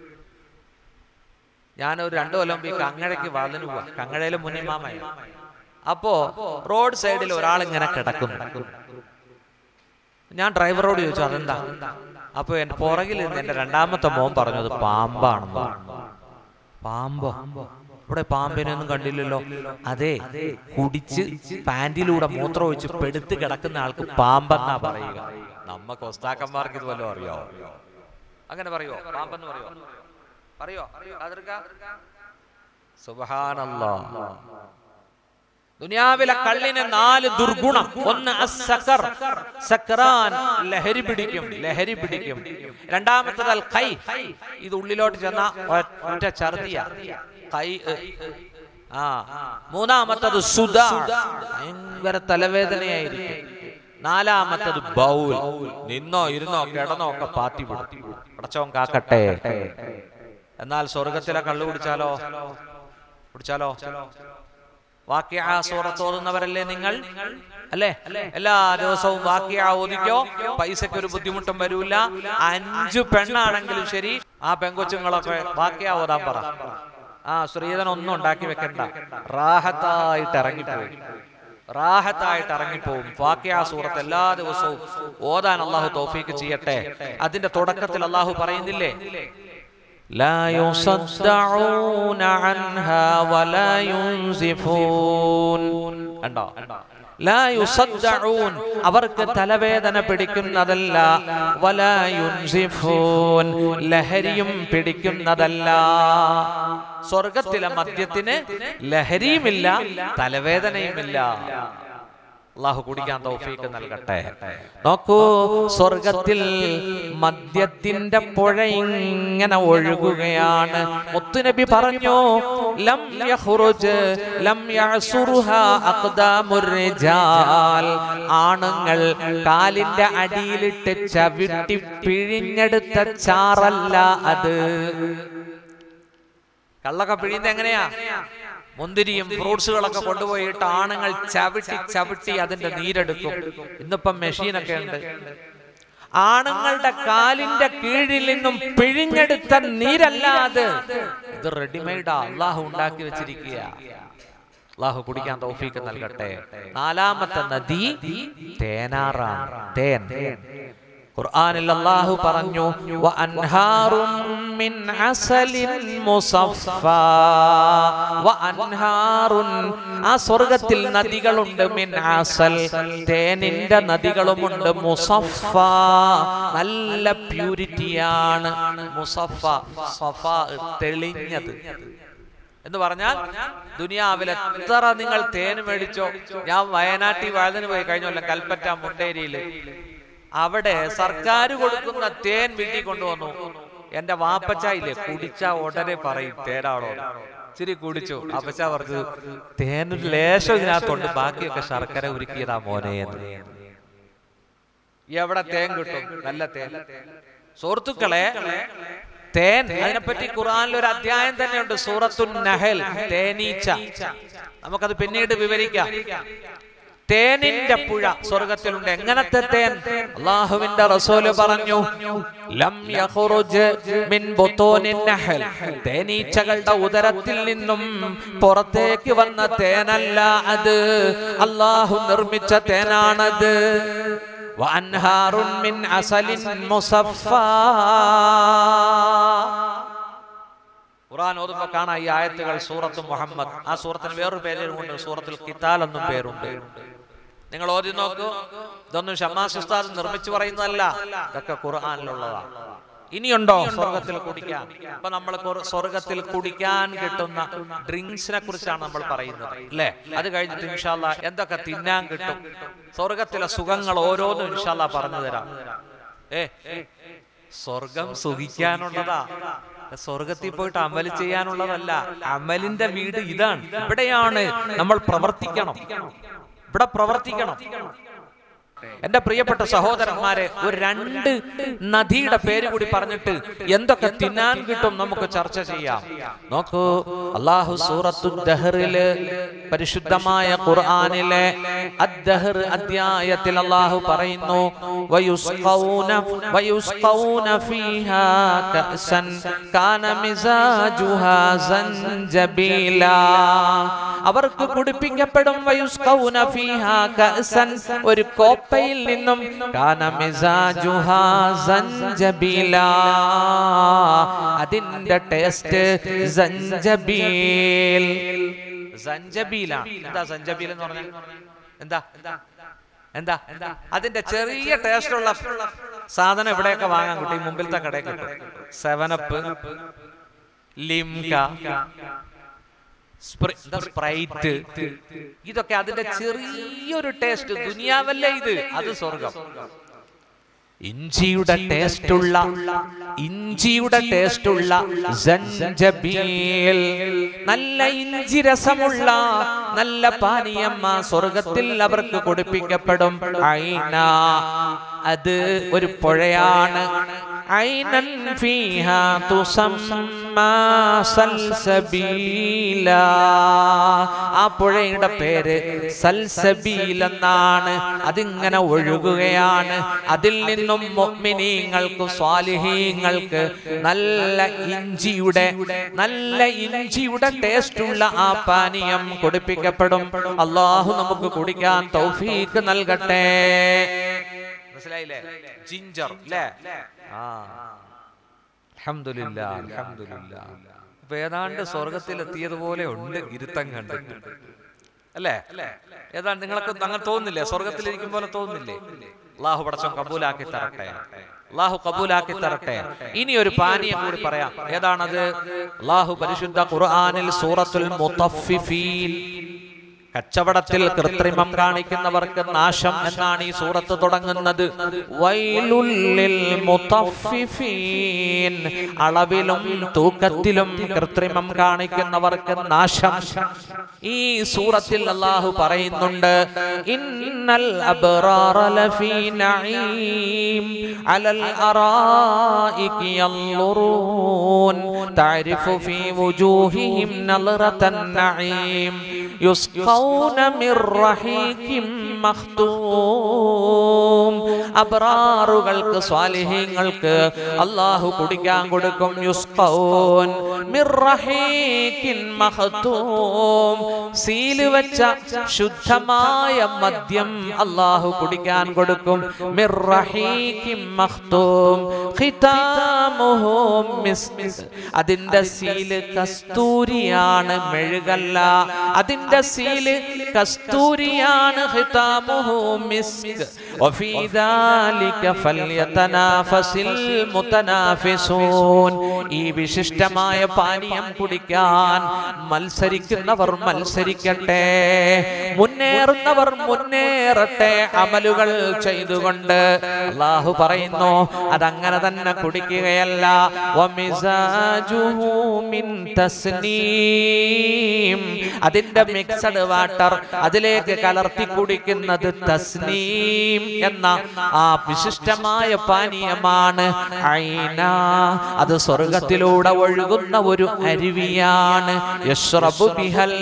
ഞാനൊരു രണ്ടു കൊല്ലം മുമ്പ് ഈ കങ്ങഴയ്ക്ക് വളർന്നു പോവാ കങ്ങഴയിലെ മുന്നിമാമയ അപ്പോ റോഡ് സൈഡിൽ ഒരാൾ ഇങ്ങനെ കിടക്കുന്നു ഞാൻ ഡ്രൈവറോട് ചോദിച്ചു അതെന്താ അപ്പൊ എന്റെ പുറകിൽ നിന്ന് എന്റെ രണ്ടാമത്തെ മോൻ പറഞ്ഞു അത് പാമ്പാണെന്ന് പാമ്പോ ഇവിടെ പാമ്പിനൊന്നും കണ്ടില്ലല്ലോ അതെ കുടിച്ച് പാന്റിലൂടെ മൂത്രം ഒഴിച്ച് പെടുത്ത് കിടക്കുന്ന ആൾക്ക് പാമ്പെന്നാ പറയുക നമ്മക്ക് ഒസ്താക്കന്മാർക്ക് ഇത് വല്ലതും അറിയോ അങ്ങനെ പറയോ പാമ്പെന്ന് പറയോ പറയോ സുബഹാനല്ലാ ദുനിയാവിലെ കള്ളിന് നാല് ദുർഗുണം ഒന്ന് അസ്സക്കർ സക്രാൻ ലഹരി പിടിക്കും ലഹരി പിടിക്കും രണ്ടാമത്തത് അൽ കൈ ഇത് ഉള്ളിലോട്ട് ചെന്ന ഒറ്റ ഛർദിയ കൈ എ. ആ മൂന്നാമത്തത് സുധ ഭയങ്കര തലവേദനയായിരിക്കും നാലാമത്തത് ബൗൽ നിന്നോ ഇരുന്നോ കിടന്നോ ഒക്കെ പാത്തി വിടും അടച്ചോൻ കാക്കട്ടെ എന്നാൽ സ്വർഗത്തിലെ കള്ളു കുടിച്ചാലോ കുടിച്ചാലോ വാക്യ സൂറത്ത് ഓതുന്നവരല്ലേ നിങ്ങൾ അല്ലേ എല്ലാ ദിവസവും വാക്യ ഓദിക്കോ പൈസക്ക് ഒരു ബുദ്ധിമുട്ടും വരൂല അഞ്ചു പെണ്ണാണെങ്കിലും ശരി ആ പെങ്കൊച്ചുങ്ങളൊക്കെ വാക്യ ഓതാൻ പറ ആ ശ്രീധൻ ഒന്നും ഉണ്ടാക്കി വെക്കണ്ട റാഹത്തായിട്ട് ഇറങ്ങിപ്പോയി റാഹത്തായിട്ട് ഇറങ്ങിപ്പോവും വാക്യ സൂറത്ത് എല്ലാ ദിവസവും ഓതാൻ അള്ളാഹു തോഫീക്ക് ചെയ്യട്ടെ അതിന്റെ തുടക്കത്തിൽ അള്ളാഹു പറയുന്നില്ലേ لا يصدعون عنها ولا ينزفون കണ്ടോ ലാ യുസദ്ദഊൻ അവർക്ക് തലവേദന പിടിക്കുന്നതല്ല വലാ യുൻസിഫൂൻ ലഹരിയും പിടിക്കുന്നതല്ല സ്വർഗത്തിലെ മദ്യത്തിന് ലഹരിയുമില്ല തലവേദനയുമില്ല അള്ളാഹു കുടിക്കാൻ തൗഫീക്ക് നൽകട്ടെ നോക്കൂ സ്വർഗത്തിൽ മദ്യത്തിന്റെ പുഴ ഇങ്ങനെ ഒഴുകുകയാണ് മുത്തുനബി പറഞ്ഞു ലം യഖ്റുജ് ലം യഅസുറുഹ അഖ്ദാമുർ റിജാൽ ആണുങ്ങൾ കാലിന്റെ അടിയിലിട്ട് ചവിട്ടി പിഴിഞ്ഞെടുത്ത ചാറല്ല അത് കള്ളൊക്കെ പിഴിയുന്നത് എങ്ങനെയാ മുന്തിരിയും ഫ്രൂട്ട്സുകളൊക്കെ കൊണ്ടുപോയിട്ട് ആണുങ്ങൾ ചവിട്ടി ചവിട്ടി അതിന്റെ നീരെടുക്കും ഇന്നിപ്പം മെഷീനൊക്കെ ഉണ്ട് ആണുങ്ങളുടെ കാലിന്റെ കീഴിൽ നിന്നും പിഴിഞ്ഞെടുത്ത നീരല്ല അത് ഇത് റെഡിമെയ്ഡാ അള്ളാഹു ഉണ്ടാക്കി വെച്ചിരിക്കുക അള്ളാഹു കുടിക്കാൻ തൗഫീക്ക് നൽകട്ടെ നാലാമത്തെ നദി തേനാറാണ് തേൻ ഖുർആനിൽ അല്ലാഹു പറഞ്ഞു വഅൻഹാറും മിൻ അസലിൻ മുസഫ വഅൻഹാറുൻ ആ സ്വർഗ്ഗത്തിൽ നദികളുണ്ട് മിൻ അസൽ തേനിന്റെ നദികളുമുണ്ട് മുസഫ നല്ല പ്യൂരിറ്റിയാണ് മുസഫ സഫ തെളിഞ്ഞത് എന്ന് പറഞ്ഞാൽ ദുനിയാവിൽ എത്ര നിങ്ങൾ തേൻ മേടിച്ചോ ഞാൻ വയനാട്ടിൽ വഴുതിന് പോയി കഴിഞ്ഞ കൊല്ലം കൽപ്പറ്റ മുണ്ടേരിയിൽ അവിടെ സർക്കാർ കൊടുക്കുന്ന തേൻ വീട്ടിൽ കൊണ്ടുവന്നു എന്റെ വാപ്പച്ച ഇല്ലേ കുടിച്ച ഉടനെ പറയും തേനാണോ ഇച്ചിരി കുടിച്ചു അപ്പച്ച പറഞ്ഞു തേനൊരു ലേശം ഇതിനകത്തുണ്ട് ബാക്കിയൊക്കെ ശർക്കര ഉരുക്കിയതാ മോനെ എന്ന് എവിടെ തേൻ കിട്ടും നല്ല തേൻ സുഹൃത്തുക്കളെ തേൻ അതിനെപ്പറ്റി ഖുർആനിൽ ഒരു അധ്യായം തന്നെയുണ്ട് സൂറത്തുൻ നഹൽ തേനീച്ച നമുക്കത് പിന്നീട് വിവരിക്കാം തേനിന്റെ പുഴ സ്വർഗത്തിലുണ്ട് എങ്ങനത്തെ തേൻ അള്ളാഹുവിന്റെ റസൂല് പറഞ്ഞു ലം യഖ്റുജ് മിൻ ബുത്തൂനിൻ നഹൽ തേനീച്ചകളുടെ ഉദരത്തിൽ നിന്നും പുറത്തേക്ക് വന്ന തേനല്ല അത് അള്ളാഹു നിർമ്മിച്ച തേനാണത് വഅൻഹാറുൻ മിൻ അസലിൻ മുസഫാ ഖുർആൻ ഓതുമ്പോൾ കാണാം ഈ ആയത്തുകൾ സൂറത്ത് മുഹമ്മദ് ആ സൂറത്തിന് വേറൊരു പേരുണ്ട് സൂറത്തുൽ കിതാൽ എന്നും പേരുണ്ട് നിങ്ങൾ ഓതി നോക്കൂ ഇതൊന്നും ഷമ്മാസ് ഉസ്താദ് നിർമ്മിച്ചു പറയുന്നതല്ല ഇതൊക്കെ ഖുർആനിലുള്ളതാണ് ഇനിയുണ്ടോ സ്വർഗത്തിൽ കുടിക്കാൻ അപ്പൊ നമ്മൾ കുറ- സ്വർഗത്തിൽ കുടിക്കാൻ കിട്ടുന്ന ഡ്രിങ്ക്സിനെ കുറിച്ചാണ് നമ്മൾ പറയുന്നത് അല്ലേ അത് കഴിഞ്ഞിട്ട് ഇൻഷാല്ല എന്തൊക്കെ തിന്നാൻ കിട്ടും സ്വർഗത്തിലെ സുഖങ്ങൾ ഓരോന്നും ഇൻഷാല്ല പറഞ്ഞു തരാം ഏ സ്വർഗം സുഖിക്കാനുള്ളതാ സ്വർഗത്തിൽ പോയിട്ട് അമൽ ചെയ്യാനുള്ളതല്ല അമലിന്റെ വീട് ഇതാണ് ഇവിടെയാണ് നമ്മൾ പ്രവർത്തിക്കണം ഇവിടെ പ്രവർത്തിക്കണം എന്റെ പ്രിയപ്പെട്ട സഹോദരന്മാരെ ഒരു രണ്ട് നദിയുടെ പേര് കൂടി പറഞ്ഞിട്ട് എന്തൊക്കെ തിന്നാൻ കിട്ടും നമുക്ക് ചർച്ച ചെയ്യാം നോക്കൂ അള്ളാഹു സൂറത്തു ദഹറില് പരിശുദ്ധമായ ഖുർആനിലെ അദ്ദഹർ അധ്യായത്തിൽ അള്ളാഹു പറയുന്നു വയുസ്ഖൗന വയുസ്ഖൗന ഫീഹാ കഅസൻ കാന മിസാജുഹാ സൻജബീലാ അവർക്ക് കുടിപ്പിക്കപ്പെടും വയുസ്ഖൗന ഫീഹാ കഅസൻ ഒരു കോപ്പയിൽ നിന്നും കാന മിസാജുഹാ സൻജബീലാ അതിന്റെ ടേസ്റ്റ് സൻജബീൽ സഞ്ചബീലാണ് എന്താ സഞ്ചബീൽ എന്ന് പറഞ്ഞാൽ എന്താ എന്താ എന്താ അതിന്റെ ചെറിയ ടേസ്റ്റ് ഉള്ള സാധനം ഇവിടെയൊക്കെ വാങ്ങാൻ കിട്ടും ഈ മുമ്പിലത്തെ കടയിൽ കിട്ടും സെവനപ്പ് ലിംക സ്പ്രി- എന്താ സ്പ്രൈറ്റ് ഇതൊക്കെ അതിന്റെ ചെറിയൊരു ടേസ്റ്റ് ദുനിയാവല്ലേ ഇത് അത് സ്വർഗം ഇഞ്ചിയുടെ ടേസ്റ്റുള്ള ഇഞ്ചിയുടെ ടേസ്റ്റുള്ള സഞ്ചബീൽ നല്ല ഇഞ്ചി രസമുള്ള നല്ല പാനീയം ആ സ്വർഗത്തിൽ അവർക്ക് കുടിപ്പിക്കപ്പെടും ഐന അത് ഒരു പുഴയാണ് ഐനൻ ഫീഹാ തുസമ്മാ സൽസബീല ആ പുഴയുടെ പേര് സൽസബീൽ എന്നാണ് അതിങ്ങനെ ഒഴുകുകയാണ് അതിൽ നിന്നും മുഅ്മിനീങ്ങൾക്ക് സ്വാലിഹീങ്ങൾക്ക് നല്ല ഇഞ്ചിയുടെ നല്ല ഇഞ്ചിയുടെ ടേസ്റ്റ് ഉള്ള ആ പാനീയം കുടിപ്പിക്കപ്പെടും അള്ളാഹു നമുക്ക് കുടിക്കാൻ തൗഫീക്ക് നൽകട്ടെ മനസ്സിലായില്ലേ ജിഞ്ചർ അല്ലേ ആ അൽഹംദുലില്ലാ അൽഹംദുലില്ലാ അപ്പൊ ഏതാണ്ട് സ്വർഗത്തിലെത്തിയതുപോലെ ഉണ്ട് ഇരുത്തം കണ്ടിട്ട് അല്ലേ ഏതാണ്ട് നിങ്ങൾക്ക് അങ്ങനെ തോന്നില്ലേ സ്വർഗത്തിലിരിക്കും പോലെ തോന്നില്ലേ അള്ളാഹു പടച്ചോൻ കബൂലാക്കി തരട്ടെ അള്ളാഹു കബൂലാക്കി തരട്ടെ ഇനി ഒരു പാനീയം കൂടി പറയാം ഏതാണത് അള്ളാഹു പരിശുദ്ധ ഖുർആനിൽ സൂറത്തുൽ മുത്തഫിഫീൻ കച്ചവടത്തിൽ കൃത്രിമം കാണിക്കുന്നവർക്ക് നാശം എന്നാണ് ഈ സൂറത്ത് തുടങ്ങുന്നത് വൈലുല്ലിൽ മുത്തഫിഫീൻ അളവിലും തൂക്കത്തിലും കൃത്രിമം കാണിക്കുന്നവർക്ക് നാശം ഈ സൂറത്തിൽ അള്ളാഹു പറയുന്നുണ്ട് ഇന്നൽ അബ്റാറ ലഫീ നഈം അലൽ അറായികി യൻളുറൂൻ തഅരിഫു ഫീ വുജൂഹിഹിം നളറത്തൻ നഈം يسقون من رحيق مختوم അബ്രാറുകൾക്ക് സ്വാലിഹീങ്ങൾക്ക് അള്ളാഹു കുടിക്കാൻ കൊടുക്കും യുസ്കൗൻ മിർ റഹീഖിൻ മഖ്തൂം സീല് വെച്ച ശുദ്ധമായ മദ്യം അള്ളാഹു കുടിക്കാൻ കൊടുക്കും മിർ റഹീഖിൻ മഖ്തൂം ഖിതാമുഹു മിസ്ക് അതിന്റെ സീല് കസ്തൂരിയാണ് മെഴുകല്ല അതിന്റെ സീല് കസ്തൂരിയാണ് ഖിതാമുഹു മിസ്ക് വഫീ ذلك فليتنافس المتنافسون ഈ വിശിഷ്ടമായ പാനീയം കുടിക്കാൻ മത്സരിക്കുന്നവർ മത്സരിക്കട്ടെ മുന്നേറുന്നവർ മുന്നേറട്ടെ അമലുകൾ ചെയ്തുകൊണ്ട് അള്ളാഹു പറയുന്നു അതങ്ങനെ തന്നെ കുടിക്കുകയല്ല വമിസാജുഹു മിൻ തസ്നീം അതിന്റെ മിക്സഡ് വാട്ടർ അതിലേക്ക് കലർത്തി കുടിക്കുന്നത് തസ്നീം എന്ന ആ വിശിഷ്ടമായ പാനീയമാണ് ഐന അത് സ്വർഗത്തിലൂടെ ഒഴുകുന്ന ഒരു അരുവിയാണ് യശ്റബു ബിഹൽ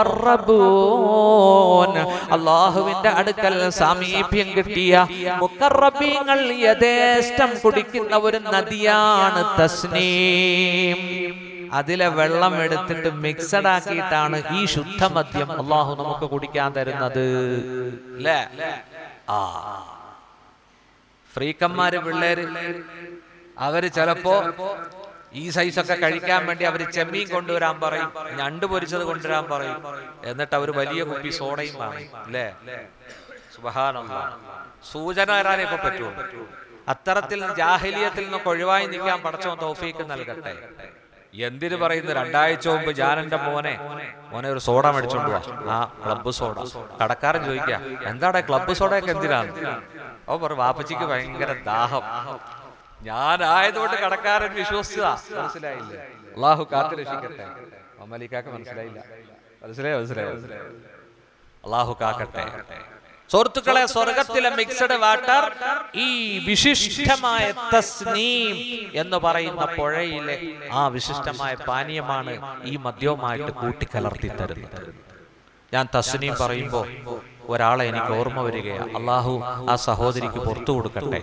മുഖറബൂൻ അള്ളാഹുവിന്റെ അടുക്കൽ സാമീപ്യം കിട്ടിയ മുഖറബീങ്ങൾ യഥേഷ്ടം കുടിക്കുന്ന ഒരു നദിയാണ് തസ്നീം അതിലെ വെള്ളം എടുത്തിട്ട് മിക്സഡ് ആക്കിയിട്ടാണ് ഈ ശുദ്ധമദ്യം അള്ളാഹു നമുക്ക് കുടിക്കാൻ തരുന്നത് അല്ലേ ആ ഫ്രീക്കന്മാര് പിള്ളേര് അവര് ചിലപ്പോ ഈ സൈസൊക്കെ കഴിക്കാൻ വേണ്ടി അവര് ചെമ്മീൻ കൊണ്ടുവരാൻ പറയും ഞണ്ട് പൊരിച്ചത് കൊണ്ടുവരാൻ പറയും എന്നിട്ട് അവര് വലിയ കുപ്പി സോഡയും വാങ്ങും അല്ലേ സുബഹാനല്ലാ സൂചന തരാനേ ഇപ്പൊ പറ്റുള്ളൂ അത്തരത്തിൽ ജാഹിലിയത്തിൽ നിന്നൊക്കെ ഒഴിവായി നിൽക്കാൻ പടച്ചോൻ തൗഫീക്ക് നൽകട്ടെ എന്തിനു പറയുന്നു രണ്ടാഴ്ച മുമ്പ് ഞാൻ എന്റെ മോനെ മോനെ ഒരു സോഡ മേടിച്ചോണ്ട് വാ ആ ക്ലബ്ബ് സോഡ കടക്കാരൻ ചോദിക്കുക എന്താടാ ക്ലബ്ബ് സോഡയൊക്കെ എന്തിനാണ് ഓ പറ വാപ്പച്ചിക്ക് ഭയങ്കര ദാഹം ഞാനായതുകൊണ്ട് കടക്കാരൻ വിശ്വസിച്ചതാ മനസ്സിലായില്ലേ അള്ളാഹു കാത്തു രക്ഷിക്കട്ടെ മമ്മലിക്കാക്ക് മനസ്സിലായില്ല മനസ്സിലായോ മനസ്സിലായോ മനസ്സിലായോ അള്ളാഹു കാക്കട്ടെ സുഹൃത്തുക്കളെ സ്വർഗത്തിലെ മിക്സഡ് വാട്ടർ ഈ വിശിഷ്ടമായ തസ്നീം എന്ന് പറയുന്ന പുഴയിലെ ആ വിശിഷ്ടമായ പാനീയമാണ് ഈ മദ്യവുമായിട്ട് കൂട്ടിക്കലർത്തി തരുന്നത് ഞാൻ തസ്നീം പറയുമ്പോൾ ഒരാളെ എനിക്ക് ഓർമ്മ വരികയാണ് അള്ളാഹു ആ സഹോദരിക്ക് പുറത്തു കൊടുക്കട്ടെ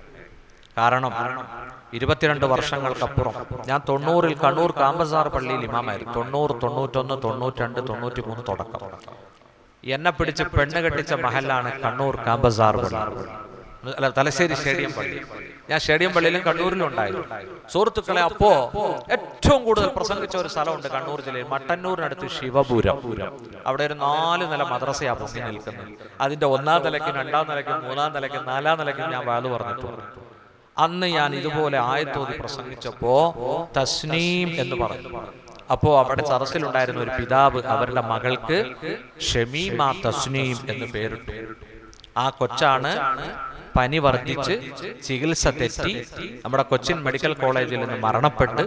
കാരണം ഇരുപത്തിരണ്ട് വർഷങ്ങൾക്കപ്പുറം ഞാൻ തൊണ്ണൂറിൽ കണ്ണൂർ കാമ്പസാർ പള്ളിയിൽ ഇമാമായിരുന്നു തൊണ്ണൂറ് തൊണ്ണൂറ്റൊന്ന് തൊണ്ണൂറ്റിരണ്ട് തൊണ്ണൂറ്റി മൂന്ന് തുടക്കം എന്നെ പിടിച്ച് പെണ്ണ് കെട്ടിച്ച മഹലാണ് കണ്ണൂർ കാമ്പസാർ പള്ളി അല്ല തലശ്ശേരി സ്റ്റേഡിയം പള്ളി ഞാൻ സ്റ്റേഡിയം പള്ളിയിലും കണ്ണൂരിലും ഉണ്ടായിരുന്നു സുഹൃത്തുക്കളെ അപ്പോ ഏറ്റവും കൂടുതൽ പ്രസംഗിച്ച ഒരു സ്ഥലമുണ്ട് കണ്ണൂർ ജില്ലയിൽ മട്ടന്നൂരിനടുത്ത് ശിവപുരം അവിടെ ഒരു നാല് നില മദ്രസയാ പൊങ്ങി നിൽക്കുന്നത് അതിന്റെ ഒന്നാം നിലയ്ക്കും രണ്ടാം നിലയ്ക്കും മൂന്നാം നിലയ്ക്കും നാലാം നിലയ്ക്കും ഞാൻ വാത് പറഞ്ഞിട്ടുണ്ട് അന്ന് ഞാൻ ഇതുപോലെ ആയത്തോതി പ്രസംഗിച്ചപ്പോ തസ്നീം എന്ന് പറഞ്ഞു അപ്പോ അവിടെ സദസ്സിലുണ്ടായിരുന്ന ഒരു പിതാവ് അവരുടെ മകൾക്ക് ഷമീമ തസ്നീം എന്ന് പേരിട്ടു ആ കൊച്ചാണ് പനി വർദ്ധിച്ച് ചികിത്സ തെറ്റി നമ്മുടെ കൊച്ചിൻ മെഡിക്കൽ കോളേജിൽ നിന്ന് മരണപ്പെട്ട്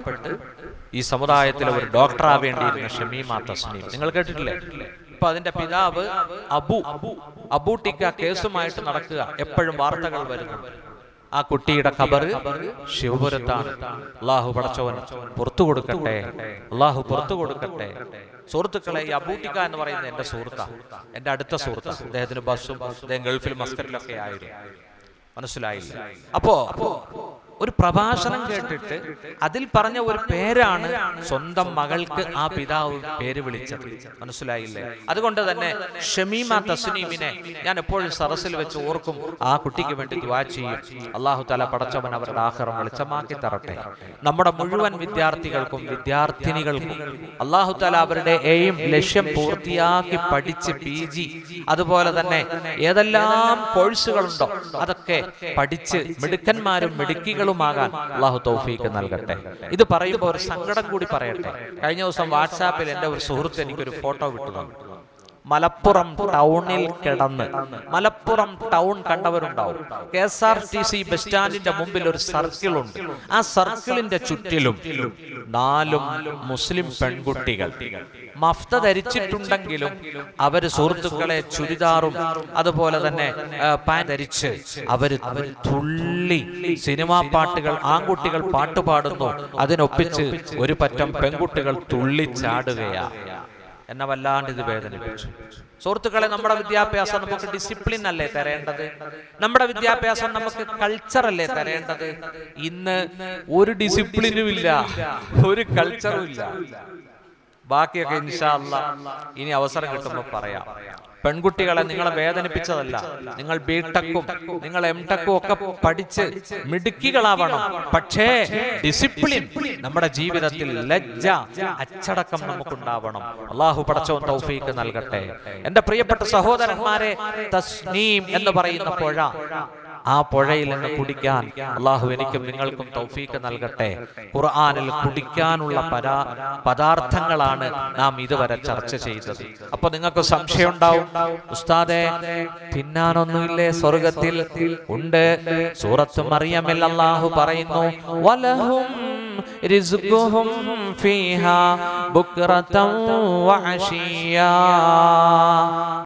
ഈ സമുദായത്തിലെ ഒരു ഡോക്ടർ ആവേണ്ടിയിരുന്ന ഷമീമ തസ്നീം നിങ്ങൾ കേട്ടിട്ടില്ലേ ഇപ്പൊ അതിന്റെ പിതാവ് അബു അബു ടിക്ക കേസുമായിട്ട് നടക്കുക എപ്പോഴും വാർത്തകൾ വരുന്നു ആ കുട്ടിയുടെ ഖബറ് ശിവപുരത്താണ് അള്ളാഹു പടച്ചവൻ പുറത്തു കൊടുക്കട്ടെ അള്ളാഹു പുറത്തു കൊടുക്കട്ടെ സുഹൃത്തുക്കളെ ഈ അബൂട്ടിക്ക എന്ന് പറയുന്ന എന്റെ സുഹൃത്താ എന്റെ അടുത്ത സുഹൃത്താ അദ്ദേഹത്തിന് ബസ്സും അദ്ദേഹം ഗൾഫിൽ മസ്കറിലൊക്കെ ആയിരുന്നു മനസ്സിലായില്ല അപ്പോ ഒരു പ്രഭാഷണം കേട്ടിട്ട് അതിൽ പറഞ്ഞ ഒരു പേരാണ് സ്വന്തം മകൾക്ക് ആ പിതാവ് പേര് വിളിച്ചത് മനസ്സിലായില്ലേ അതുകൊണ്ട് തന്നെ ഷമീമ തസ്നീമിനെ ഞാൻ എപ്പോഴും സറസിൽ വെച്ച് ഓർക്കും ആ കുട്ടിക്ക് വേണ്ടി ദുവാ ചെയ്യും അള്ളാഹു തല പടച്ചവൻ അവരുടെ ആഹാരം വെളിച്ചമാക്കി തരട്ടെ നമ്മുടെ മുഴുവൻ വിദ്യാർത്ഥികൾക്കും വിദ്യാർത്ഥിനികൾക്കും അള്ളാഹു തല അവരുടെ എയിം ലക്ഷ്യം പൂർത്തിയാക്കി പഠിച്ച് പി ജി അതുപോലെ തന്നെ ഏതെല്ലാം കോഴ്സുകളുണ്ടോ അതൊക്കെ പഠിച്ച് മിടുക്കന്മാരും മിടുക്കികളുമാകാൻ അള്ളാഹു തൗഫീക്ക് നൽകട്ടെ ഇത് പറയുമ്പോൾ ഒരു സങ്കടം കൂടി പറയട്ടെ കഴിഞ്ഞ ദിവസം വാട്സാപ്പിൽ എൻ്റെ ഒരു സുഹൃത്ത് എനിക്കൊരു ഫോട്ടോ വിട്ടു തന്നു മലപ്പുറം ടൗണിൽ കിടന്ന് മലപ്പുറം ടൗൺ കണ്ടവരുണ്ടാവും K S R T C bus സ്റ്റാൻഡിന്റെ മുമ്പിൽ ഒരു സർക്കിൾ ഉണ്ട് ആ സർക്കിളിന്റെ ചുറ്റിലും നാലും മുസ്ലിം പെൺകുട്ടികൾ മഫ്ത ധരിച്ചിട്ടുണ്ടെങ്കിലും അവര് സുഹൃത്തുക്കളെ ചുരിദാറും അതുപോലെ തന്നെ ആ, പാൻ ധരിച്ച് അവര് തുള്ളി സിനിമാ പാട്ടുകൾ ആൺകുട്ടികൾ പാട്ട് പാടുന്നു അതിനൊപ്പിച്ച് ഒരു പറ്റം പെൺകുട്ടികൾ തുള്ളി ചാടുകയാ എന്നെ വല്ലാണ്ട് ഇത് വേദനിപ്പിച്ചു സുഹൃത്തുക്കളെ നമ്മുടെ വിദ്യാഭ്യാസം നമുക്ക് ഡിസിപ്ലിൻ അല്ലേ തരേണ്ടത് നമ്മുടെ വിദ്യാഭ്യാസം നമുക്ക് കൾച്ചർ അല്ലേ തരേണ്ടത് ഇന്ന് ഒരു ഡിസിപ്ലിനും ഇല്ല ഒരു കൾച്ചറും ഇല്ല ബാക്കിയൊക്കെ ഇൻഷാ അല്ലാ ഇനി അവസരം കിട്ടുമ്പോൾ പറയാം പെൺകുട്ടികളെ നിങ്ങളെ വേദനിപ്പിച്ചതല്ല നിങ്ങൾ ബി ടെക്കും നിങ്ങൾ എം ടെക്കും ഒക്കെ പഠിച്ച് മിടുക്കികളാവണം പക്ഷേ ഡിസിപ്ലിൻ നമ്മുടെ ജീവിതത്തിൽ ലജ്ജ അച്ചടക്കം നമുക്കുണ്ടാവണം അള്ളാഹു പടച്ചോൻ തൗഫീക്ക് നൽകട്ടെ എന്റെ പ്രിയപ്പെട്ട സഹോദരന്മാരെ തസ്നീം എന്ന് പറയുന്ന പുഴ ആ പുഴയിൽ നിന്ന് കുടിക്കാൻ അള്ളാഹു എനിക്കും നിങ്ങൾക്കും തൗഫീക്ക് നൽകട്ടെ ഖുർആനിൽ കുടിക്കാനുള്ള പരാ പദാർത്ഥങ്ങളാണ് നാം ഇതുവരെ ചർച്ച ചെയ്തത് അപ്പൊ നിങ്ങൾക്ക് സംശയം ഉണ്ടാവും ഉസ്താദെ തിന്നാനൊന്നുമില്ലേ സ്വർഗത്തിൽ ഉണ്ട് സൂറത്ത് മറിയമിൽ അള്ളാഹു പറയുന്നു വലഹും റിസ്ഖുഹും ഫീഹാ ബുക്റതൻ വഅശിയാ